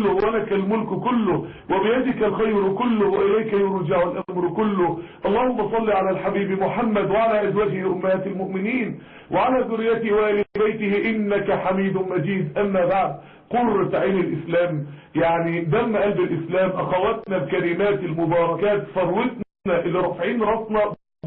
ولك الملك كله وبيدك الخير كله وإليك يرجع الأمر كله اللهم صل على الحبيب محمد وعلى أزواجه أمهات المؤمنين وعلى ذريته وآل بيته إنك حميد مجيد أما بعد قرة عين الإسلام يعني دم قلب الإسلام أخواتنا الكريمات المباركات ثروتنا اللي رافعين راسنا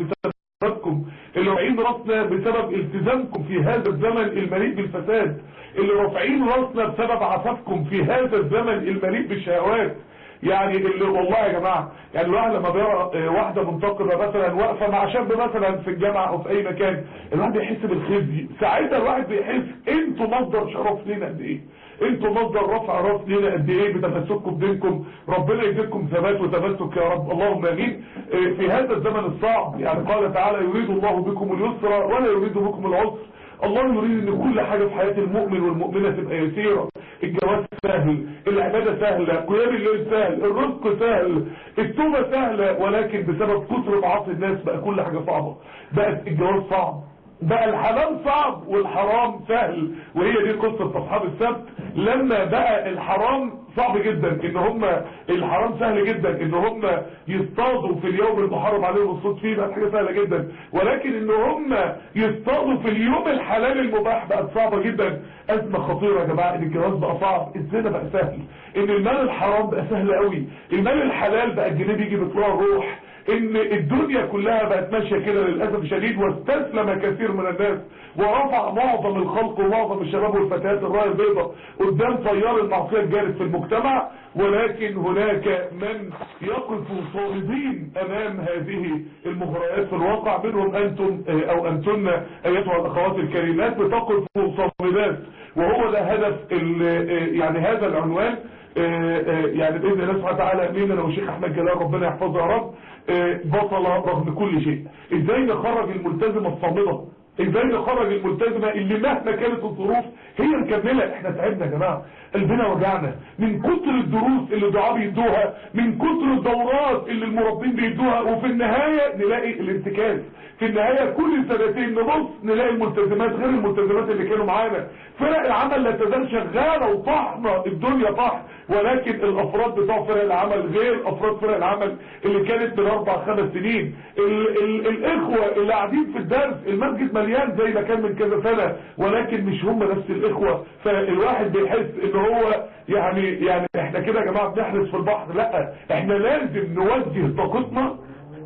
بسببكم اللي رافعين راسنا بسبب التزامكم في هذا الزمن المليء بالفساد اللي رافعين راسنا بسبب عفافكم في هذا الزمن المليء بالشهوات يعني اللي والله يا جماعة يعني الواحد لما بيرى واحدة منتقبة مثلا واقفة مع شاب مثلا في الجامعة او في اي مكان الواحد بيحس بالخزي ساعتها الواحد بيحس انتوا مصدر شرف لينا قد ايه انتوا مصدر رفع راس لينا قد ايه بتمسككم بدينكم ربنا يجزيكم ثبات وتمسك يا رب اللهم امين في هذا الزمن الصعب يعني قال تعالى يريد الله بكم اليسر ولا يريد بكم العسر الله يريد ان كل حاجة في حياة المؤمن والمؤمنة تبقى يسيرة الجواز سهل العبادة سهلة قيام الليل سهل الرزق سهل التوبة سهلة ولكن بسبب كثر معاصي الناس بقى كل حاجة صعبة بقت الجواز صعب بقى الحلال صعب والحرام سهل وهي دي قصة اصحاب السبت لما بقى الحرام صعب جدا ان هم الحرام سهل جدا ان هم يصطادوا في اليوم المحرم عليهم الصوت فيه بقت حاجه سهله جدا ولكن ان هم يصطادوا في اليوم الحلال المباح بقت صعبه جدا ازمه خطيره يا جماعه ان الجواز بقى صعب الزنا بقى سهل ان المال الحرام بقى سهل قوي المال الحلال بقى الجنيه بيجي بطلوع الروح ان الدنيا كلها بقت ماشيه كده للاسف الشديد واستسلم كثير من الناس ورفع معظم الخلق ومعظم الشباب والفتيات الرايه البيضاء قدام تيار المعصيه الجارف في المجتمع ولكن هناك من يقف صامدين امام هذه المغريات في الواقع منهم انتم او انتن ايتها الاخوات الكريمات بتقف صامدات وهو ده هدف يعني هذا العنوان يعني باذن الله سبحانه وتعالى امين انا والشيخ احمد جلال ربنا يحفظه يا رب بطل رغم كل شيء ازاي نخرج الملتزمه الصامده ازاي نخرج الملتزمه اللي مهما كانت الظروف هي مكمله احنا تعبنا يا جماعه قلبنا وجعنا من كتر الدروس اللي الدعاء بيدوها من كتر الدورات اللي المربين بيدوها وفي النهايه نلاقي الانتكاس في النهايه كل سنتين نبص نلاقي الملتزمات غير الملتزمات اللي كانوا معانا فرق العمل لا تزال شغاله وطحنه الدنيا طحن ولكن الافراد بتوع فرق العمل غير افراد فرق العمل اللي كانت من اربع خمس سنين ال ال الاخوة اللي قاعدين في الدرس المسجد مليان زي ما كان من كذا سنة ولكن مش هم نفس الاخوة فالواحد بيحس ان هو يعني يعني احنا كده يا جماعة بنحرس في البحر لا احنا لازم نوجه طاقتنا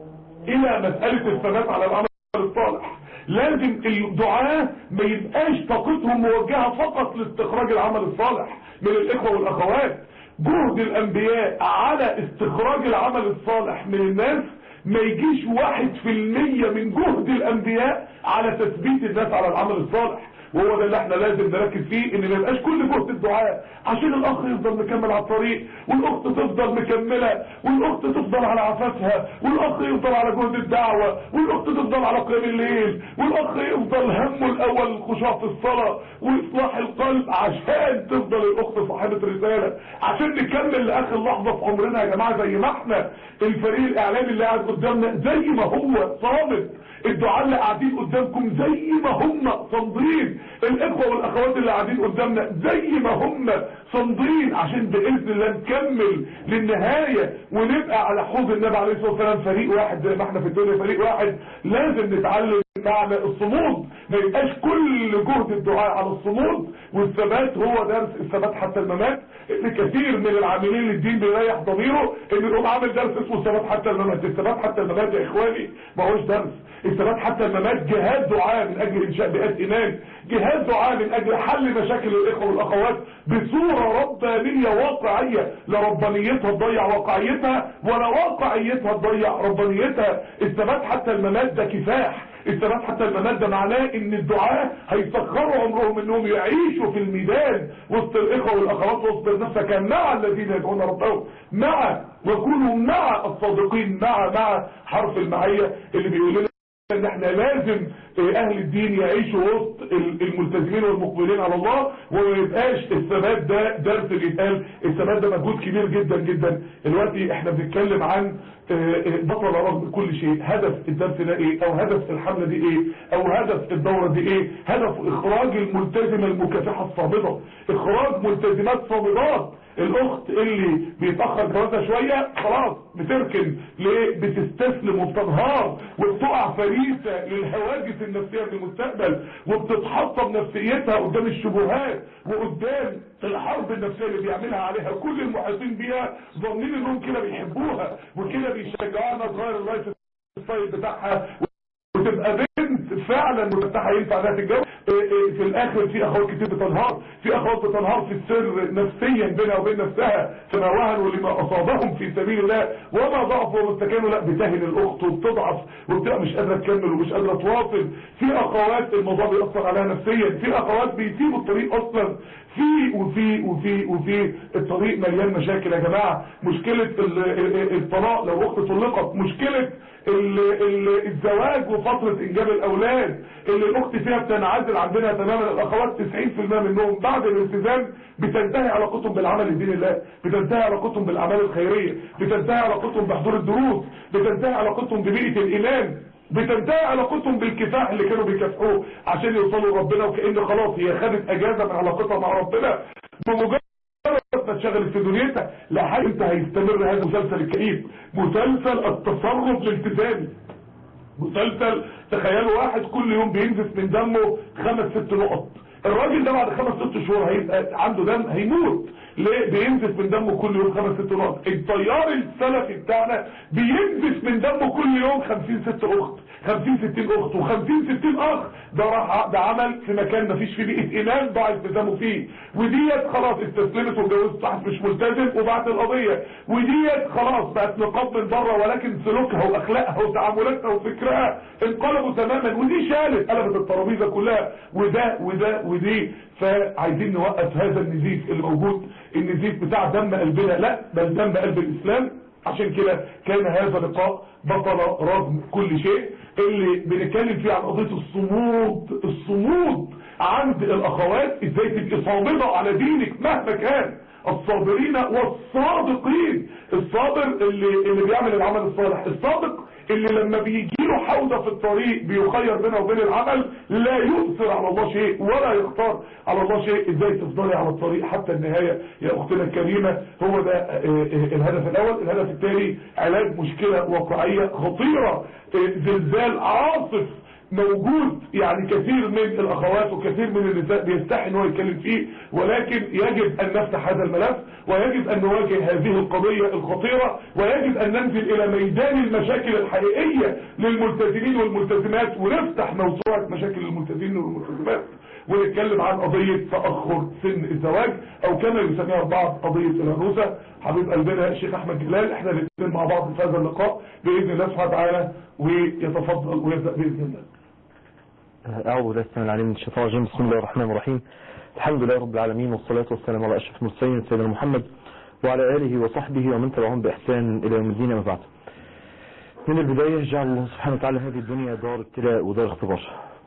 الى مسألة الثبات على العمل الصالح لازم الدعاء ما يبقاش طاقتهم موجهة فقط لاستخراج العمل الصالح من الاخوة والاخوات جهد الانبياء على استخراج العمل الصالح من الناس ما يجيش واحد في المية من جهد الانبياء على تثبيت الناس على العمل الصالح وهو ده اللي احنا لازم نركز فيه ان ما يبقاش كل جهد الدعاء عشان الاخ يفضل مكمل على الطريق والاخت تفضل مكملة والاخت تفضل على عفافها والاخ يفضل على جهد الدعوة والاخت تفضل على قيام الليل والاخ يفضل همه الاول الخشوع في الصلاة واصلاح القلب عشان تفضل الاخت صاحبة رسالة عشان نكمل لاخر لحظة في عمرنا يا جماعة زي ما احنا الفريق الاعلامي اللي قاعد قدامنا زي ما هو صامت الدعاء اللي قاعدين قدامكم زي ما هم صامدين الاخوة والاخوات اللي قاعدين قدامنا زي ما هم صامدين عشان باذن الله نكمل للنهاية ونبقى على حوض النبي عليه الصلاة والسلام فريق واحد زي ما احنا في الدنيا فريق واحد لازم نتعلم معنى الصمود ما يبقاش كل جهد الدعاء على الصمود والثبات هو درس الثبات حتى الممات ان كثير من العاملين للدين بيريح ضميره ان يقوم عامل درس اسمه الثبات حتى الممات الثبات حتى الممات يا اخواني ما هوش درس الثبات حتى الممات جهاد دعاء من اجل انشاء بيئات ايمان جهاد دعاء من اجل حل مشاكل الاخوه والاخوات بصوره ربانيه واقعيه لا ربانيتها تضيع واقعيتها ولا واقعيتها تضيع ربانيتها الثبات حتى الممات ده كفاح الثبات حتى الممات ده معناه ان الدعاء هيسخروا عمرهم انهم يعيشوا في الميدان وسط الاخوه والاخوات واصبر نفسك مع الذين يدعون ربهم مع وكونوا مع الصادقين مع مع حرف المعيه اللي بيقول لنا ان احنا لازم اهل الدين يعيشوا وسط الملتزمين والمقبلين على الله وما يبقاش الثبات ده درس بيتقال الثبات ده مجهود كبير جدا جدا دلوقتي احنا بنتكلم عن بطل رغم كل شيء هدف الدرس ده ايه او هدف الحملة دي ايه او هدف الدورة دي ايه هدف اخراج الملتزمة المكافحة الصامدة اخراج ملتزمات صامدات الاخت اللي بيتاخر جوازها شويه خلاص بتركن ليه بتستسلم وبتنهار وبتقع فريسه للهواجس النفسيه في المستقبل وبتتحطم نفسيتها قدام الشبهات وقدام الحرب النفسيه اللي بيعملها عليها كل المحيطين بيها ظانين انهم كده بيحبوها وكده بيشجعوها انها تغير اللايف ستايل بتاعها وتبقى بنت فعلا مفتحه ينفع انها تتجوز في الاخر في اخوات كتير بتنهار في اخوات بتنهار في السر نفسيا بينها وبين نفسها فما وهنوا لما اصابهم في سبيل الله وما ضعفوا واستكانوا لا بتهن الاخت وبتضعف وبتبقى مش قادره تكمل ومش قادره تواصل في اخوات الموضوع بيأثر عليها نفسيا في اخوات بيسيبوا الطريق اصلا في وفي وفي وفي الطريق مليان مشاكل يا جماعه مشكله الطلاق لو اخت طلقت مشكله ال ال الزواج وفترة انجاب الاولاد اللي الاخت فيها بتنعزل عندنا تماما الاخوات 90% منهم بعد الالتزام بتنتهي علاقتهم بالعمل لدين الله بتنتهي علاقتهم بالاعمال الخيرية بتنتهي علاقتهم بحضور الدروس بتنتهي علاقتهم ببيئة الايمان بتنتهي علاقتهم بالكفاح اللي كانوا بيكافحوه عشان يوصلوا لربنا وكأن خلاص هي خدت اجازة من علاقتها مع ربنا بمجرد ما تشغل في دنيتها لحد انت هيستمر هذا المسلسل الكئيب مسلسل التصرف الالتزامي مسلسل تخيلوا واحد كل يوم بينزف من دمه خمس ست نقط الراجل ده بعد خمس ست شهور هيبقى عنده دم هيموت ليه بينزف من دمه كل يوم خمس ست نقط الطيار السلفي بتاعنا بينزف من دمه كل يوم خمسين ست اخت خمسين ستين اخت وخمسين ستين اخ ده راح ده عمل في مكان مفيش فيه بيئة ايمان ضاع التزامه فيه وديت خلاص استسلمت واتجوزت صاحب مش ملتزم وبعت القضية وديت خلاص بقت نقاط من بره ولكن سلوكها واخلاقها وتعاملاتها وفكرها انقلبوا تماما ودي شالت قلبت الترابيزه كلها وده وده ودي فعايزين نوقف هذا النزيف اللي موجود النزيف بتاع دم قلبنا لا بل دم قلب الاسلام عشان كده كان هذا اللقاء بطل رغم كل شيء اللي بنتكلم فيه عن قضية الصمود الصمود عند الاخوات ازاي تبقي صامدة على دينك مهما كان الصابرين والصادقين الصابر اللي, اللي بيعمل العمل الصالح الصادق اللي لما بيجي له حوضة في الطريق بيخير بينه وبين العمل لا يؤثر على الله شيء ولا يختار على الله شيء ازاي تفضلي على الطريق حتى النهاية يا اختنا الكريمة هو ده الهدف الاول الهدف الثاني علاج مشكلة واقعية خطيرة زلزال عاصف موجود يعني كثير من الاخوات وكثير من النساء بيستحي ان هو يتكلم فيه ولكن يجب ان نفتح هذا الملف ويجب ان نواجه هذه القضية الخطيرة ويجب ان ننزل الى ميدان المشاكل الحقيقية للملتزمين والملتزمات ونفتح موسوعة مشاكل الملتزمين والملتزمات ونتكلم عن قضية تأخر سن الزواج او كما يسميها البعض قضية الهروسة حبيب قلبنا الشيخ احمد جلال احنا الاثنين مع بعض في هذا اللقاء باذن الله سبحانه وتعالى ويتفضل ويبدأ باذن الله أعوذ بالله السلام العليم من الشيطان الرجيم بسم الله الرحمن الرحيم الحمد لله رب العالمين والصلاة والسلام على أشرف المرسلين سيدنا محمد وعلى آله وصحبه ومن تبعهم بإحسان إلى يوم الدين أما بعد من البداية جعل الله سبحانه وتعالى هذه الدنيا دار ابتلاء ودار اختبار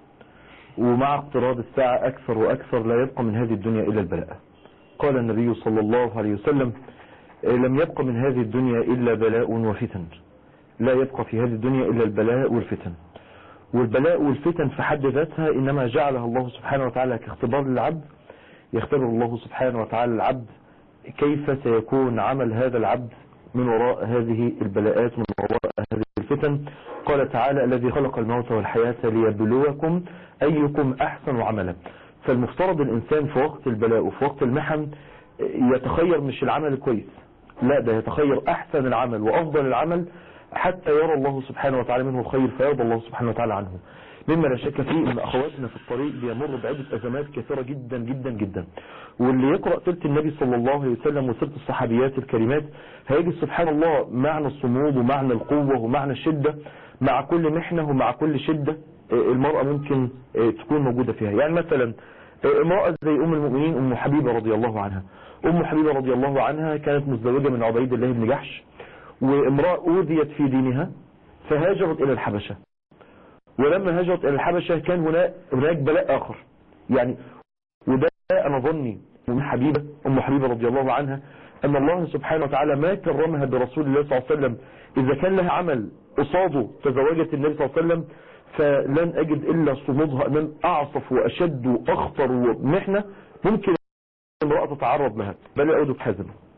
ومع اقتراب الساعة أكثر وأكثر لا يبقى من هذه الدنيا إلا البلاء قال النبي صلى الله عليه وسلم لم يبقى من هذه الدنيا إلا بلاء وفتن لا يبقى في هذه الدنيا إلا البلاء والفتن والبلاء والفتن في حد ذاتها إنما جعلها الله سبحانه وتعالى كاختبار للعبد يختبر الله سبحانه وتعالى العبد كيف سيكون عمل هذا العبد من وراء هذه البلاءات من وراء هذه الفتن قال تعالى الذي خلق الموت والحياة ليبلوكم أيكم أحسن عملا فالمفترض الإنسان في وقت البلاء وفي وقت المحن يتخير مش العمل الكويس لا ده يتخير أحسن العمل وأفضل العمل حتى يرى الله سبحانه وتعالى منه الخير فيرضى الله سبحانه وتعالى عنه مما لا شك فيه ان اخواتنا في الطريق بيمر بعدة ازمات كثيرة جدا جدا جدا واللي يقرأ سيرة النبي صلى الله عليه وسلم وسيرة الصحابيات الكريمات هيجد سبحان الله معنى الصمود ومعنى القوة ومعنى الشدة مع كل محنة ومع كل شدة المرأة ممكن تكون موجودة فيها يعني مثلا امرأة زي ام المؤمنين ام حبيبة رضي الله عنها ام حبيبة رضي الله عنها كانت مزدوجة من عبيد الله بن جحش وامرأة أوذيت في دينها فهاجرت إلى الحبشة ولما هاجرت إلى الحبشة كان هناك, هناك بلاء آخر يعني وده أنا ظني أم حبيبة أم حبيبة رضي الله عنها أن الله سبحانه وتعالى ما كرمها برسول الله صلى الله عليه وسلم إذا كان لها عمل قصاده تزوجت النبي صلى الله عليه وسلم فلن أجد إلا صمودها أمام أعصف وأشد وأخطر ومحنة ممكن امرأة تتعرض لها بل يعود بحزم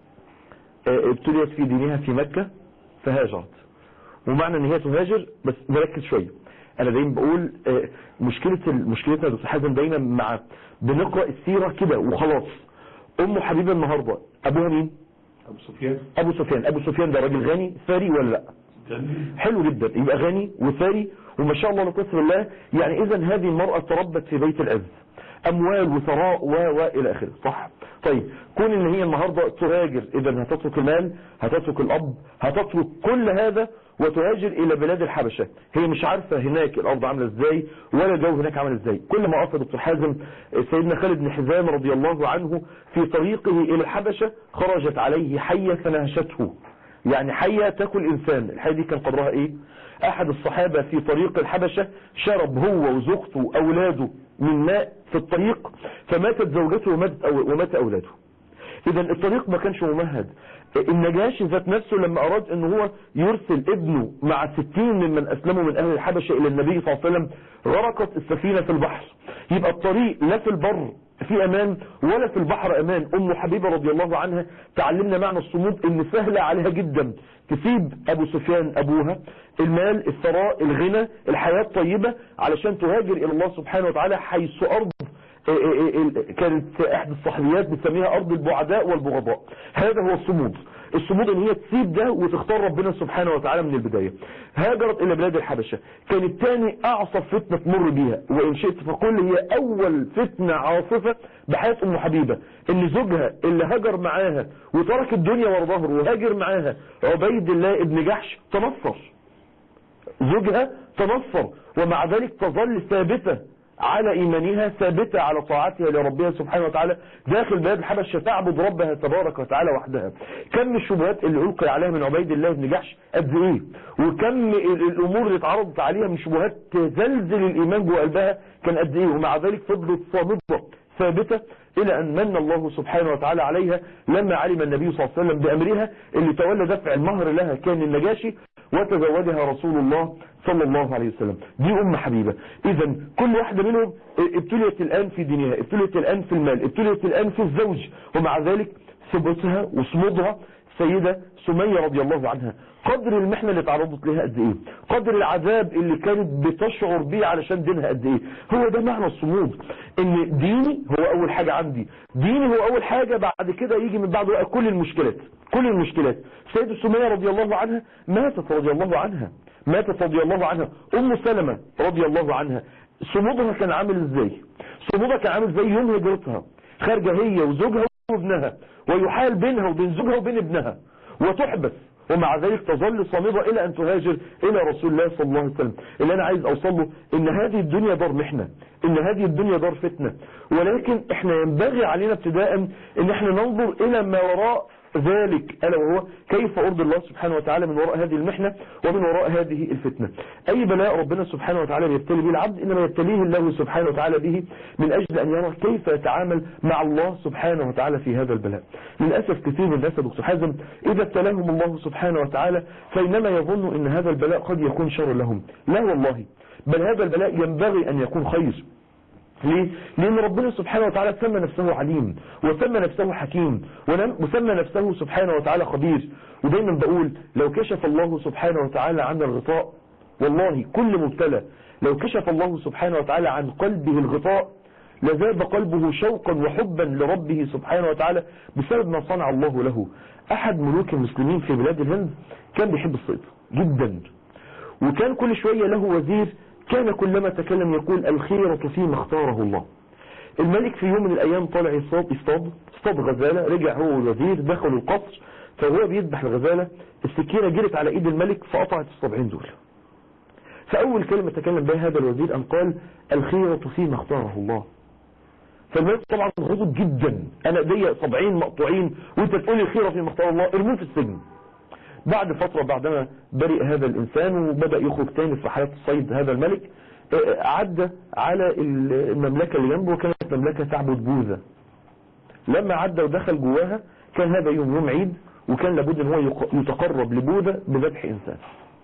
آه، ابتليت في دينها في مكة فهاجرت ومعنى ان هي تهاجر بس نركز شوية انا دايما بقول آه، مشكلة ال- مشكلتنا يا دكتور حازم دايما مع بنقرأ السيرة كده وخلاص ام حبيبة النهاردة ابوها مين ابو سفيان ابو سفيان ابو سفيان ده راجل غني ثري ولا لا كان حلو جدا يبقى غني وثري وما شاء الله لا قسم الله يعني اذا هذه المرأة تربت في بيت العز اموال وثراء و و الى اخره صح طيب كون ان هي النهاردة تهاجر اذا هتترك المال هتترك الاب هتترك كل هذا وتهاجر الى بلاد الحبشة هي مش عارفة هناك الارض عاملة ازاي ولا الجو هناك عامل ازاي كل ما قصد دكتور حازم سيدنا خالد بن حزام رضي الله عنه في طريقه الى الحبشة خرجت عليه حية فنهشته يعني حية تاكل انسان الحية دي كان قدرها ايه احد الصحابة في طريق الحبشة شرب هو وزوجته واولاده من ماء في الطريق فماتت زوجته وماتت أو ومات اولاده اذا الطريق ما كانش ممهد النجاشي ذات نفسه لما اراد ان هو يرسل ابنه مع ستين ممن اسلموا من اهل الحبشة الى النبي صلى الله عليه وسلم غرقت السفينة في البحر يبقى الطريق لا في البر في امان ولا في البحر امان ام حبيبة رضي الله عنها تعلمنا معنى الصمود ان سهل عليها جدا تسيب ابو سفيان ابوها المال الثراء الغنى الحياة الطيبة علشان تهاجر الى الله سبحانه وتعالى حيث ارض كانت احدى الصحبيات بتسميها ارض البعداء والبغضاء هذا هو الصمود الصمود ان هي تسيب ده وتختار ربنا سبحانه وتعالى من البداية هاجرت الى بلاد الحبشة كانت تاني اعصف فتنة تمر بيها وان شئت فقل هي اول فتنة عاصفة بحياة ام حبيبة ان زوجها اللي هاجر معاها وترك الدنيا ورا ظهره وهاجر معاها عبيد الله ابن جحش تنصر زوجها تنصر ومع ذلك تظل ثابتة على إيمانها ثابتة على طاعتها لربها سبحانه وتعالى داخل بلاد الحبشة تعبد ربها تبارك وتعالى وحدها كم الشبهات اللي ألقي عليها من عبيد الله بن جحش قد إيه وكم ال- الأمور اللي اتعرضت عليها من شبهات تزلزل الإيمان جوه قلبها كان قد إيه ومع ذلك فضلت صامدة ثابتة إلى أن من الله سبحانه وتعالى عليها لما علم النبي صلى الله عليه وسلم بأمرها اللي تولى دفع المهر لها كان النجاشي وتزوجها رسول الله صلى الله عليه وسلم دي أم حبيبة إذا كل واحدة منهم ابتليت الآن في دينها ابتليت الآن في المال ابتليت الآن في الزوج ومع ذلك ثبتها وصمودها سيدة سمية رضي الله عنها قدر المحنة اللي تعرضت لها قد ايه قدر العذاب اللي كانت بتشعر بيه علشان دينها قد ايه هو ده معنى الصمود ان ديني هو اول حاجة عندي ديني هو اول حاجة بعد كده يجي من بعده بقى كل المشكلات كل المشكلات سيدة سمية رضي الله عنها ماتت رضي الله عنها ماتت رضي الله عنها ام سلمة رضي الله عنها صمودها كان عامل ازاي صمودها كان عامل زي يوم هجرتها خارجة هي وزوجها وابنها ويحال بينها وبين زوجها وبين ابنها وتحبس ومع ذلك تظل صامدة إلى أن تهاجر إلى رسول الله صلى الله عليه وسلم اللي أنا عايز أوصل له إن هذه الدنيا دار محنة إن هذه الدنيا دار فتنة ولكن إحنا ينبغي علينا ابتداء إن إحنا ننظر إلى ما وراء ذلك ألا وهو كيف أرضي الله سبحانه وتعالى من وراء هذه المحنة ومن وراء هذه الفتنة أي بلاء ربنا سبحانه وتعالى يبتلي به العبد إنما يبتليه الله سبحانه وتعالى به من أجل أن يرى كيف يتعامل مع الله سبحانه وتعالى في هذا البلاء للأسف كثير من الناس يا دكتور حازم إذا ابتلاهم الله سبحانه وتعالى فإنما يظن أن هذا البلاء قد يكون شر لهم لا والله بل هذا البلاء ينبغي أن يكون خير ليه؟ لأن ربنا سبحانه وتعالى سمى نفسه عليم وسمى نفسه حكيم ونم- وسمى نفسه سبحانه وتعالى خبير ودايما بقول لو كشف الله سبحانه وتعالى عن الغطاء والله كل مبتلى لو كشف الله سبحانه وتعالى عن قلبه الغطاء لذاب قلبه شوقا وحبا لربه سبحانه وتعالى بسبب ما صنع الله له أحد ملوك المسلمين في بلاد الهند كان بيحب الصيد جدا وكان كل شوية له وزير كان كلما تكلم يقول الخيرة فيما اختاره الله الملك في يوم من الأيام طالع يصطاد يصطاد اصطاد غزالة رجع هو والوزير دخلوا القصر فهو بيذبح الغزالة السكينة جرت على ايد الملك فقطعت الصبعين دول فأول كلمة تكلم بها هذا الوزير أن قال الخيرة فيما اختاره الله فالملك طبعا غضب جدا انا ايديا صبعين مقطوعين وانت تقول لي الخيرة فيما اختار الله ارموه في السجن بعد فترة بعدما برئ هذا الإنسان وبدأ يخرج تاني في رحلات الصيد هذا الملك آه، عدى على المملكة اللي جنبه وكانت مملكة تعبد بوذا لما عدى ودخل جواها كان هذا يوم يوم عيد وكان لابد ان هو يق- يتقرب لبوذا بذبح إنسان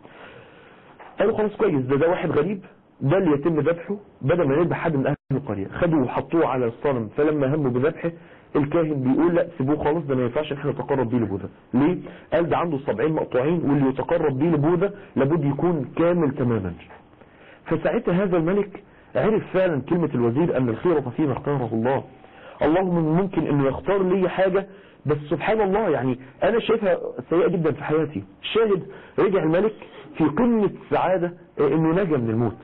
قالوا خلاص كويس ده ده واحد غريب ده اللي يتم ذبحه بدل ما يذبح حد من أهل القرية خدوه وحطوه على الصنم فلما هموا بذبحه الكاهن بيقول لا سيبوه خالص ده ما ينفعش احنا نتقرب بيه لبوذا ليه قال ده عنده صبعين مقطوعين واللي يتقرب بيه لبوذا لابد يكون كامل تماما فساعتها هذا الملك عرف فعلا كلمة الوزير ان الخيرة فيما اختاره الله اللهم ممكن انه يختار لي حاجة بس سبحان الله يعني انا شايفها سيئة جدا في حياتي شاهد رجع الملك في قمة سعادة انه نجا من الموت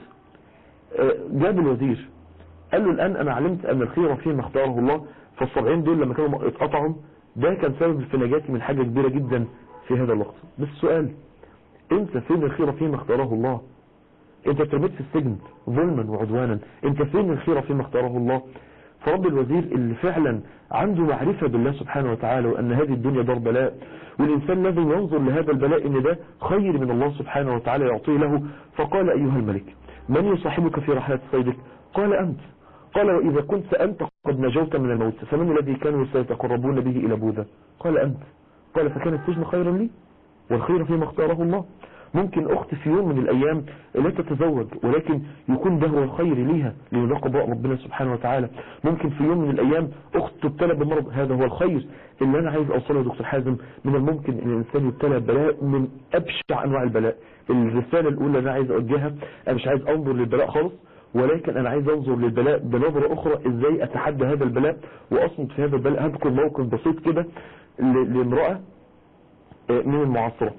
جاب الوزير قال له الان انا علمت ان الخيرة فيما اختاره الله فالسبعين دول لما كانوا اتقطعوا ده كان سبب في نجاتي من حاجة كبيرة جدا في هذا الوقت بس السؤال انت فين الخيرة فيما اختاره الله انت اترميت في السجن ظلما وعدوانا انت فين الخيرة فيما اختاره الله فرب الوزير اللي فعلا عنده معرفة بالله سبحانه وتعالى وأن هذه الدنيا دار بلاء والإنسان لازم ينظر لهذا البلاء إن ده خير من الله سبحانه وتعالى يعطيه له فقال أيها الملك من يصاحبك في رحلة صيدك قال أنت قال وإذا كنت أنت قد نجوت من الموت فمن الذي كانوا سيتقربون به إلى بوذا قال أنت قال فكان السجن خيرا لي والخير فيما اختاره الله ممكن أخت في يوم من الأيام لا تتزوج ولكن يكون ده هو الخير ليها لأن ده قضاء ربنا سبحانه وتعالى ممكن في يوم من الأيام أخت تبتلى بمرض هذا هو الخير اللي أنا عايز أوصله يا دكتور حازم من الممكن أن الإنسان يبتلى بلاء من أبشع أنواع البلاء الرسالة الأولى اللي أنا عايز أوجهها أنا مش عايز أنظر للبلاء خالص ولكن أنا عايز أنظر للبلاء بنظرة أخرى إزاي أتحدى هذا البلاء وأصمت في هذا البلاء هذكر موقف بسيط كده لامرأة من المعاصرات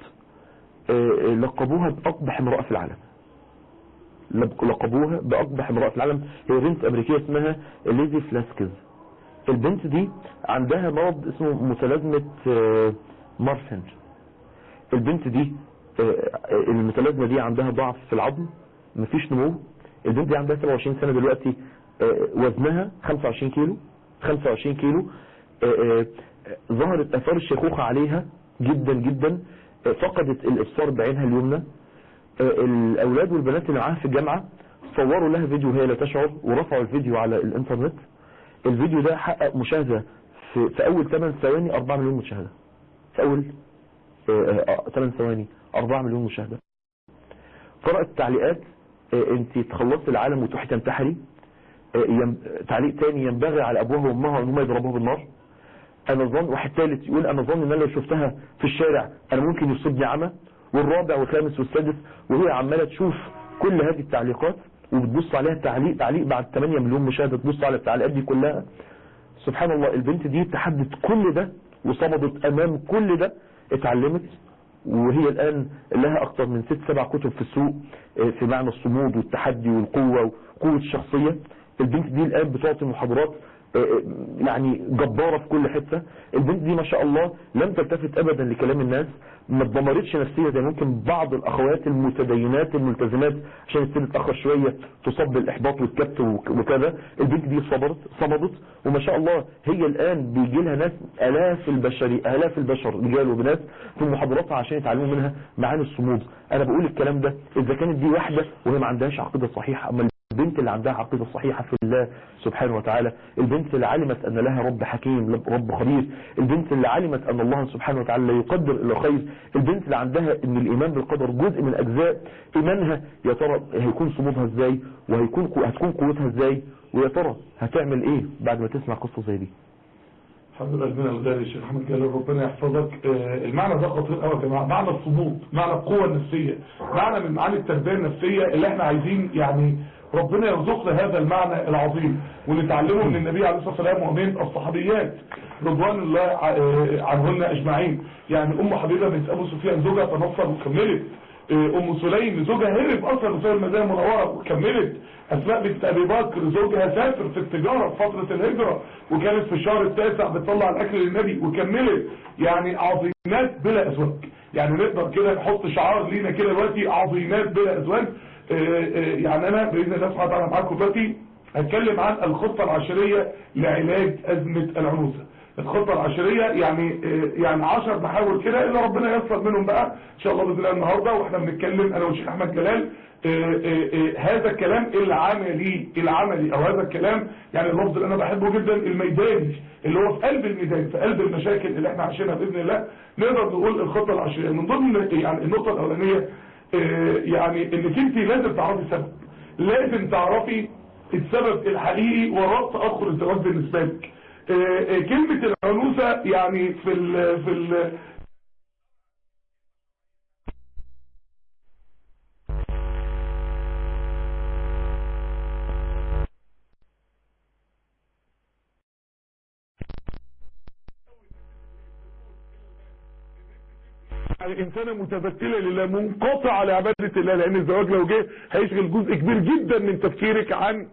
لقبوها بأقبح امرأة في العالم لقبوها بأقبح امرأة في العالم هي بنت أمريكية اسمها ليزي فلاسكز البنت دي عندها مرض اسمه متلازمة مارفن البنت دي المتلازمة دي عندها ضعف في العظم مفيش نمو البنت دي عندها 27 سنة دلوقتي وزنها 25 كيلو 25 كيلو ظهرت اثار الشيخوخة عليها جدا جدا فقدت الابصار بعينها اليمنى الاولاد والبنات اللي معاها في الجامعة صوروا لها فيديو وهي لا تشعر ورفعوا الفيديو على الانترنت الفيديو ده حقق مشاهدة في, في اول 8 ثواني 4 مليون مشاهدة في اول 8 ثواني 4 مليون مشاهدة قرأت التعليقات انت تخلصت العالم وتروحي تنتحري تعليق تاني ينبغي على ابوها وامها ان هم يضربوها بالنار انا ظن واحد ثالث يقول انا ظن ان انا لو شفتها في الشارع انا ممكن يصيبني عمى والرابع والخامس والسادس وهي عماله تشوف كل هذه التعليقات وبتبص عليها تعليق تعليق بعد 8 مليون مشاهده تبص على التعليقات دي كلها سبحان الله البنت دي تحدت كل ده وصمدت امام كل ده اتعلمت وهي الآن لها أكثر من ست سبع كتب في السوق في معنى الصمود والتحدي والقوة وقوة الشخصية البنت دي الآن بتعطي محاضرات يعني جبارة في كل حتة البنت دي ما شاء الله لم تلتفت أبدا لكلام الناس ما اتدمرتش نفسيا زي ممكن بعض الأخوات المتدينات الملتزمات عشان السن اتأخر شوية تصاب بالإحباط والكبت وكذا البنت دي صبرت صمدت وما شاء الله هي الآن بيجي لها ناس آلاف البشري آلاف البشر رجال وبنات في محاضراتها عشان يتعلموا منها معاني الصمود أنا بقول الكلام ده إذا كانت دي واحدة وهي ما عندهاش عقيدة صحيحة أما البنت اللي عندها عقيدة صحيحة في الله سبحانه وتعالى البنت اللي علمت أن لها رب حكيم رب خبير البنت اللي علمت أن الله سبحانه وتعالى لا يقدر إلا خير البنت اللي عندها أن الإيمان بالقدر جزء من أجزاء إيمانها يا ترى هيكون صمودها إزاي وهيكون هتكون قوتها إزاي ويا ترى هتعمل إيه بعد ما تسمع قصة زي دي الحمد لله ربنا الغالي الشيخ احمد جلال ربنا يحفظك المعنى ده خطير قوي يا جماعه معنى الصمود معنى القوه النفسيه معنى من معاني التربيه النفسيه اللي احنا عايزين يعني ربنا يرزقنا هذا المعنى العظيم ونتعلمه من النبي عليه الصلاه والسلام ومن الصحابيات رضوان الله عنهن اجمعين يعني ام حبيبه بنت ابو سفيان زوجها تنصر وكملت ام سليم زوجها هرب اصلا وساب المدينه المنوره وكملت اسماء بنت ابي بكر زوجها سافر في التجاره في فتره الهجره وكانت في الشهر التاسع بتطلع الاكل للنبي وكملت يعني عظيمات بلا ازواج يعني نقدر كده نحط شعار لينا كده دلوقتي عظيمات بلا ازواج يعني انا باذن الله سبحانه وتعالى معاكم دلوقتي هتكلم عن الخطه العشريه لعلاج ازمه العنوسه الخطة العشرية يعني يعني 10 محاور كده اللي ربنا ييسر منهم بقى ان شاء الله باذن الله النهارده واحنا بنتكلم انا والشيخ احمد جلال هذا الكلام العملي العملي او هذا الكلام يعني اللفظ اللي انا بحبه جدا الميداني اللي هو في قلب الميدان في قلب المشاكل اللي احنا عايشينها باذن الله نقدر نقول الخطة العشرية من ضمن يعني النقطة الاولانية يعني انك انت لازم تعرفي السبب لازم تعرفي السبب الحقيقي وراء تاخر الزواج بالنسبه لك آه، آه، كلمة العنوسة يعني في ال في ال يعني انسانه متبتله لله منقطعه لعباده الله لان الزواج لو جه هيشغل جزء كبير جدا من تفكيرك عن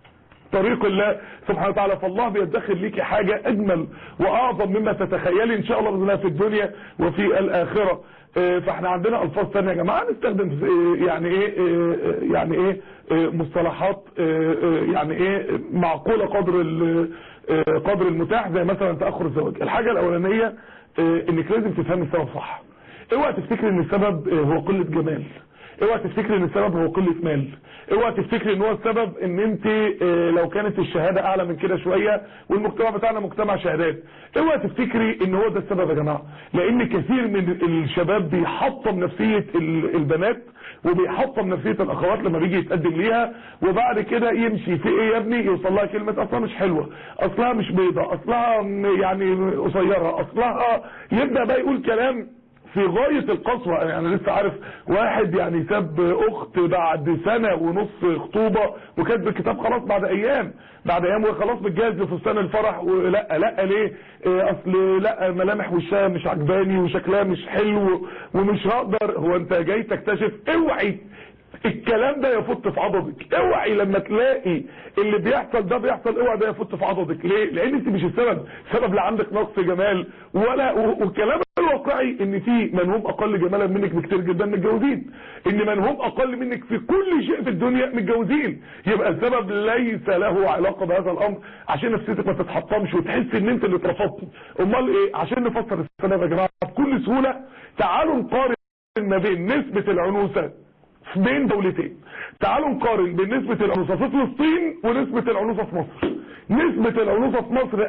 طريق الله سبحانه وتعالى فالله بيدخر ليكي حاجة اجمل واعظم مما تتخيلي ان شاء الله باذن الله في الدنيا وفي الاخرة آه، فاحنا عندنا الفاظ ثانيه يا جماعه نستخدم آه، يعني ايه آه، يعني ايه آه، مصطلحات آه، آه، يعني ايه معقوله قدر ال- آه، قدر المتاح زي مثلا تاخر الزواج الحاجه الاولانيه آه، انك لازم تفهمي السبب صح اوعى تفتكري ان السبب آه، هو قله جمال اوعى تفتكري ان السبب هو قله مال اوعى تفتكري ان هو السبب ان انت آه، لو كانت الشهاده اعلى من كده شويه والمجتمع بتاعنا مجتمع شهادات اوعى تفتكري ان هو ده السبب يا جماعه لان كثير من الشباب بيحطم نفسيه ال- البنات وبيحطم نفسيه الاخوات لما بيجي يتقدم ليها وبعد كده يمشي في ايه يا ابني يوصل لها كلمه اصلها مش حلوه اصلها مش بيضه اصلها م- يعني قصيره اصلها يبدا بقى يقول كلام في غاية القسوة يعني لسه عارف واحد يعني ساب اخت بعد سنة ونص خطوبة وكاتب الكتاب خلاص بعد ايام بعد ايام وخلاص متجهز لفستان الفرح ولا لا ليه إيه اصل لا ملامح وشها مش عجباني وشكلها مش حلو ومش هقدر هو انت جاي تكتشف اوعي الكلام ده يفت في عضدك اوعي لما تلاقي اللي بيحصل ده بيحصل اوعي ده يفت في عضدك ليه لان انت مش السبب سبب لا عندك نقص جمال ولا والكلام الواقعي ان في من هم اقل جمالا منك بكتير جدا متجوزين ان من هم اقل منك في كل شيء في الدنيا متجوزين يبقى السبب ليس له علاقه بهذا الامر عشان نفسيتك ما تتحطمش وتحس ان انت اللي اترفضت امال ايه عشان نفسر السبب يا جماعه بكل سهوله تعالوا نقارن ما بين نسبه العنوسه بين دولتين تعالوا نقارن بين نسبة العنوسة في فلسطين ونسبة العنوسة في مصر نسبة العنوسة في مصر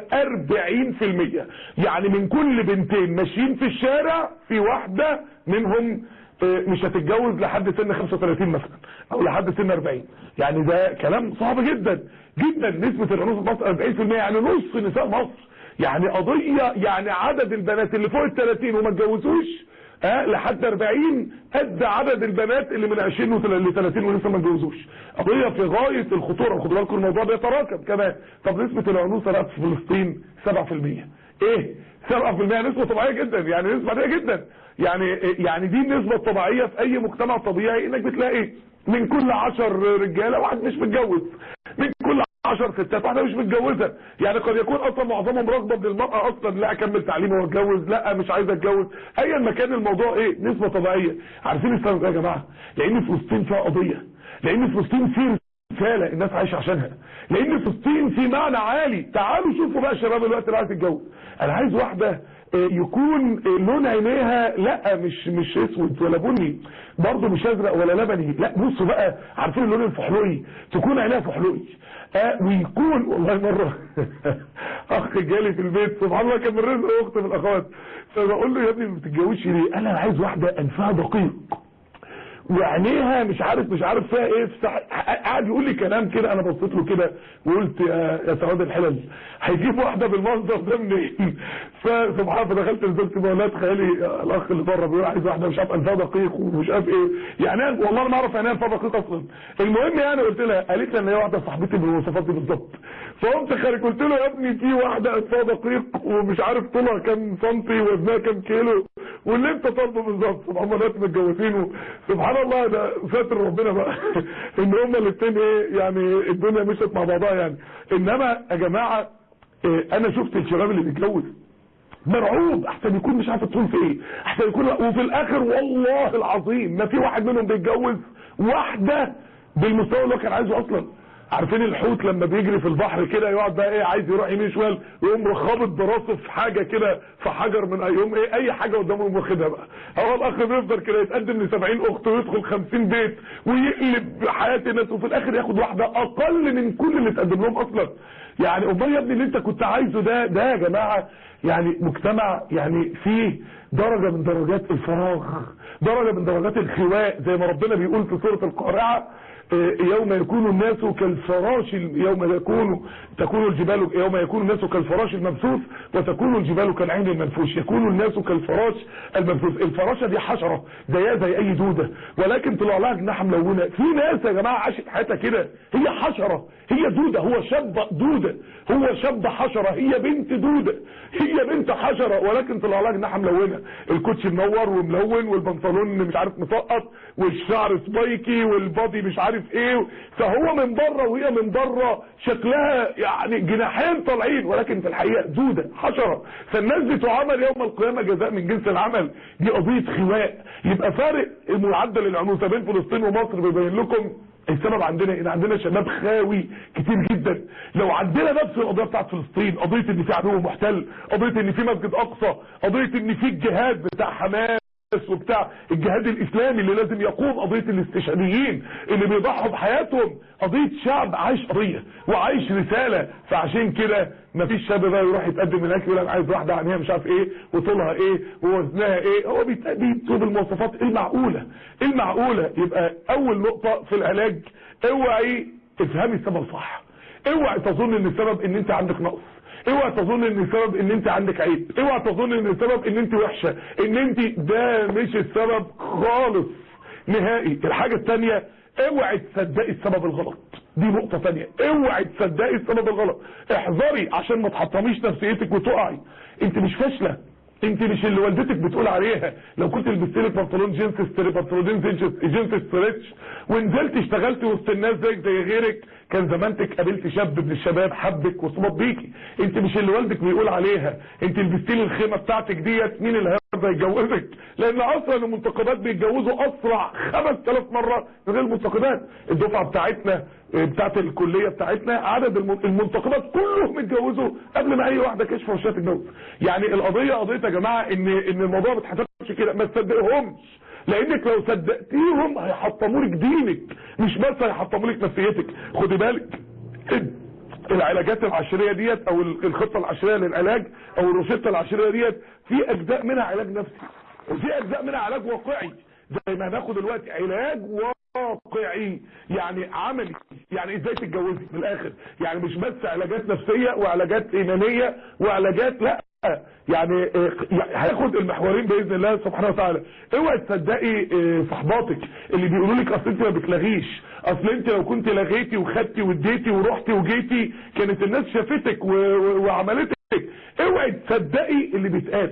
40% يعني من كل بنتين ماشيين في الشارع في واحدة منهم آه، مش هتتجوز لحد سن 35 مثلا او لحد سن 40 يعني ده كلام صعب جدا جدا نسبة العنوسة في مصر 40% يعني نص نساء مصر يعني قضية يعني عدد البنات اللي فوق ال 30 وما اتجوزوش اه لحد 40 قد عدد البنات اللي من 20 ل 30 ولسه ما اتجوزوش قضيه في غايه الخطوره خدوا بالكم الموضوع بيتراكم كمان طب نسبه العنوسه بقى في فلسطين 7% ايه 7% نسبه طبيعيه جدا يعني نسبه عاديه جدا يعني يعني دي النسبه الطبيعيه في اي مجتمع طبيعي انك بتلاقي من كل 10 رجاله واحد مش متجوز من كل 10 ستات واحده مش متجوزه يعني قد يكون اصلا معظمهم رغبه للمراه اصلا لا اكمل تعليمي واتجوز لا مش عايز اتجوز ايا ما كان الموضوع ايه نسبه طبيعيه عارفين السبب ايه يا جماعه لان فلسطين فيها قضيه لان فلسطين فيه رساله الناس عايشه عشانها لان فلسطين في معنى عالي تعالوا شوفوا بقى الشباب الوقت اللي عايز يتجوز انا عايز واحده آه، يكون آه، لون عينيها لا مش مش اسود ولا بني برضه مش ازرق ولا لبني لا بصوا بقى عارفين اللون الفحلوقي تكون عينيها فحلوقي آه ويكون والله مره اخ جالي في البيت سبحان الله كان من رزق اخت من الاخوات فبقول له يا ابني ما بتتجوزش ليه؟ قال انا عايز واحده انفها دقيق وعينيها مش عارف مش عارف فيها ايه في سح... قاعد يقول لي كلام كده انا بصيت له كده وقلت يا, يا سواد الحلل هيجيب واحده بالمنظر ده منين فسبحان الله دخلت نزلت بقول لها تخيلي الاخ اللي بره بيقول عايز واحده مش عارف انفها دقيق ومش عارف ايه يعني أنا والله انا ما اعرف يعني ايه انفها دقيق اصلا المهم يعني قلت لها قالت لي ان هي واحده صاحبتي بالمواصفات دي بالظبط فقمت خارج قلت له يا ابني في واحده انفها دقيق ومش عارف طولها كام سنتي وزنها كام كيلو واللي انت طالبه بالظبط سبحان الله ناس متجوزين سبحان الله ده ساتر ربنا بقى ان هما الاثنين ايه يعني الدنيا مشت مع بعضها يعني انما يا جماعه إيه انا شفت الشباب اللي بيتجوز مرعوب احسن يكون مش عارف تقول في ايه احسن يكون وفي الاخر والله العظيم ما في واحد منهم بيتجوز واحده بالمستوى اللي هو كان عايزه اصلا عارفين الحوت لما بيجري في البحر كده يقعد بقى ايه عايز يروح يمين شمال يقوم خابط براسه في حاجه كده في حجر من يوم ايه اي حاجه قدامه يقوم واخدها بقى هو الاخ بيفضل كده يتقدم ل 70 اخت ويدخل 50 بيت ويقلب حياه الناس وفي الاخر ياخد واحده اقل من كل اللي اتقدم لهم اصلا يعني امال يا ابني اللي انت كنت عايزه ده ده يا جماعه يعني مجتمع يعني فيه درجة من درجات الفراغ درجة من درجات الخواء زي ما ربنا بيقول في سورة القارعة يوم يكون الناس كالفراش يوم يكون تكون الجبال يوم يكون الناس كالفراش المبثوث وتكون الجبال كالعين المنفوش يكون الناس كالفراش المبثوث الفراشة دي حشرة زيها زي اي دودة ولكن طلع لها جناح ملونة في ناس يا جماعة عاشت حياتها كده هي حشرة هي دودة هو شاب دودة هو شاب حشرة هي بنت دودة هي بنت حشرة ولكن طلع لها جناح ملونة الكوتش منور وملون والبنطلون مش عارف مسقط والشعر سبايكي والبادي مش عارف ايه فهو من بره وهي من بره شكلها يعني جناحين طالعين ولكن في الحقيقة دودة حشرة فالناس دي تعامل يوم القيامة جزاء من جنس العمل دي قضية خواء يبقى فارق معدل العنوسة بين فلسطين ومصر بيبين لكم السبب عندنا ان عندنا شباب خاوي كتير جدا لو عندنا نفس القضيه بتاعت فلسطين قضيه ان في عدو محتل قضيه ان في مسجد اقصى قضيه ان في الجهاد بتاع حماس وبتاع الجهاد الاسلامي اللي لازم يقوم قضيه الاستشهاديين اللي بيضحوا بحياتهم قضيه شعب عايش قضيه وعايش رساله فعشان كده مفيش شاب بقى يروح يتقدم هناك يقول انا عايز واحده عينيها مش عارف ايه وطولها ايه ووزنها ايه هو بيطلب المواصفات المعقوله المعقوله يبقى اول نقطه في العلاج اوعي افهمي السبب صح اوعي تظن ان السبب ان انت عندك نقص اوعى تظن ان السبب ان انت عندك عيب اوعى تظن ان السبب ان انت وحشة ان انت ده مش السبب خالص نهائي الحاجة التانية اوعي تصدقي السبب الغلط دي نقطة تانية اوعي تصدقي السبب الغلط احذري عشان ما تحطميش نفسيتك وتقعي انت مش فاشلة انت مش اللي والدتك بتقول عليها لو كنت لبست لك بنطلون جينز ستري بنطلونين جينز ستريتش ونزلت اشتغلت وسط الناس زيك زي غيرك كان زمانتك قابلت شاب من الشباب حبك وصمت بيكي انت مش اللي والدك بيقول عليها انت لبستي لي الخيمه بتاعتك ديت مين اللي هيرضى يتجوزك لان اصلا المنتقبات بيتجوزوا اسرع 5000 مره من غير المنتقبات الدفعه بتاعتنا بتاعت الكليه بتاعتنا عدد المنتقبات كلهم اتجوزوا قبل ما اي واحده كشف وشها تتجوز يعني القضيه قضيه يا جماعه ان ان الموضوع ما بيتحسبش كده ما تصدقهمش لانك لو صدقتيهم هيحطموا لك دينك مش بس هيحطموا لك نفسيتك خدي بالك العلاجات العشريه ديت او الخطه العشريه للعلاج او الروشته العشريه ديت في اجزاء منها علاج نفسي وفي اجزاء منها علاج واقعي زي ما هناخد دلوقتي علاج واقعي يعني عملي يعني ازاي تتجوزي من الاخر يعني مش بس علاجات نفسيه وعلاجات ايمانيه وعلاجات لا يعني هياخد المحورين باذن الله سبحانه وتعالى اوعي تصدقي صحباتك اللي بيقولوا لك اصل انت ما بتلغيش اصل انت لو كنت لغيتي وخدتي واديتي ورحتي وجيتي كانت الناس شافتك وعملتك اوعي تصدقي اللي بيتقال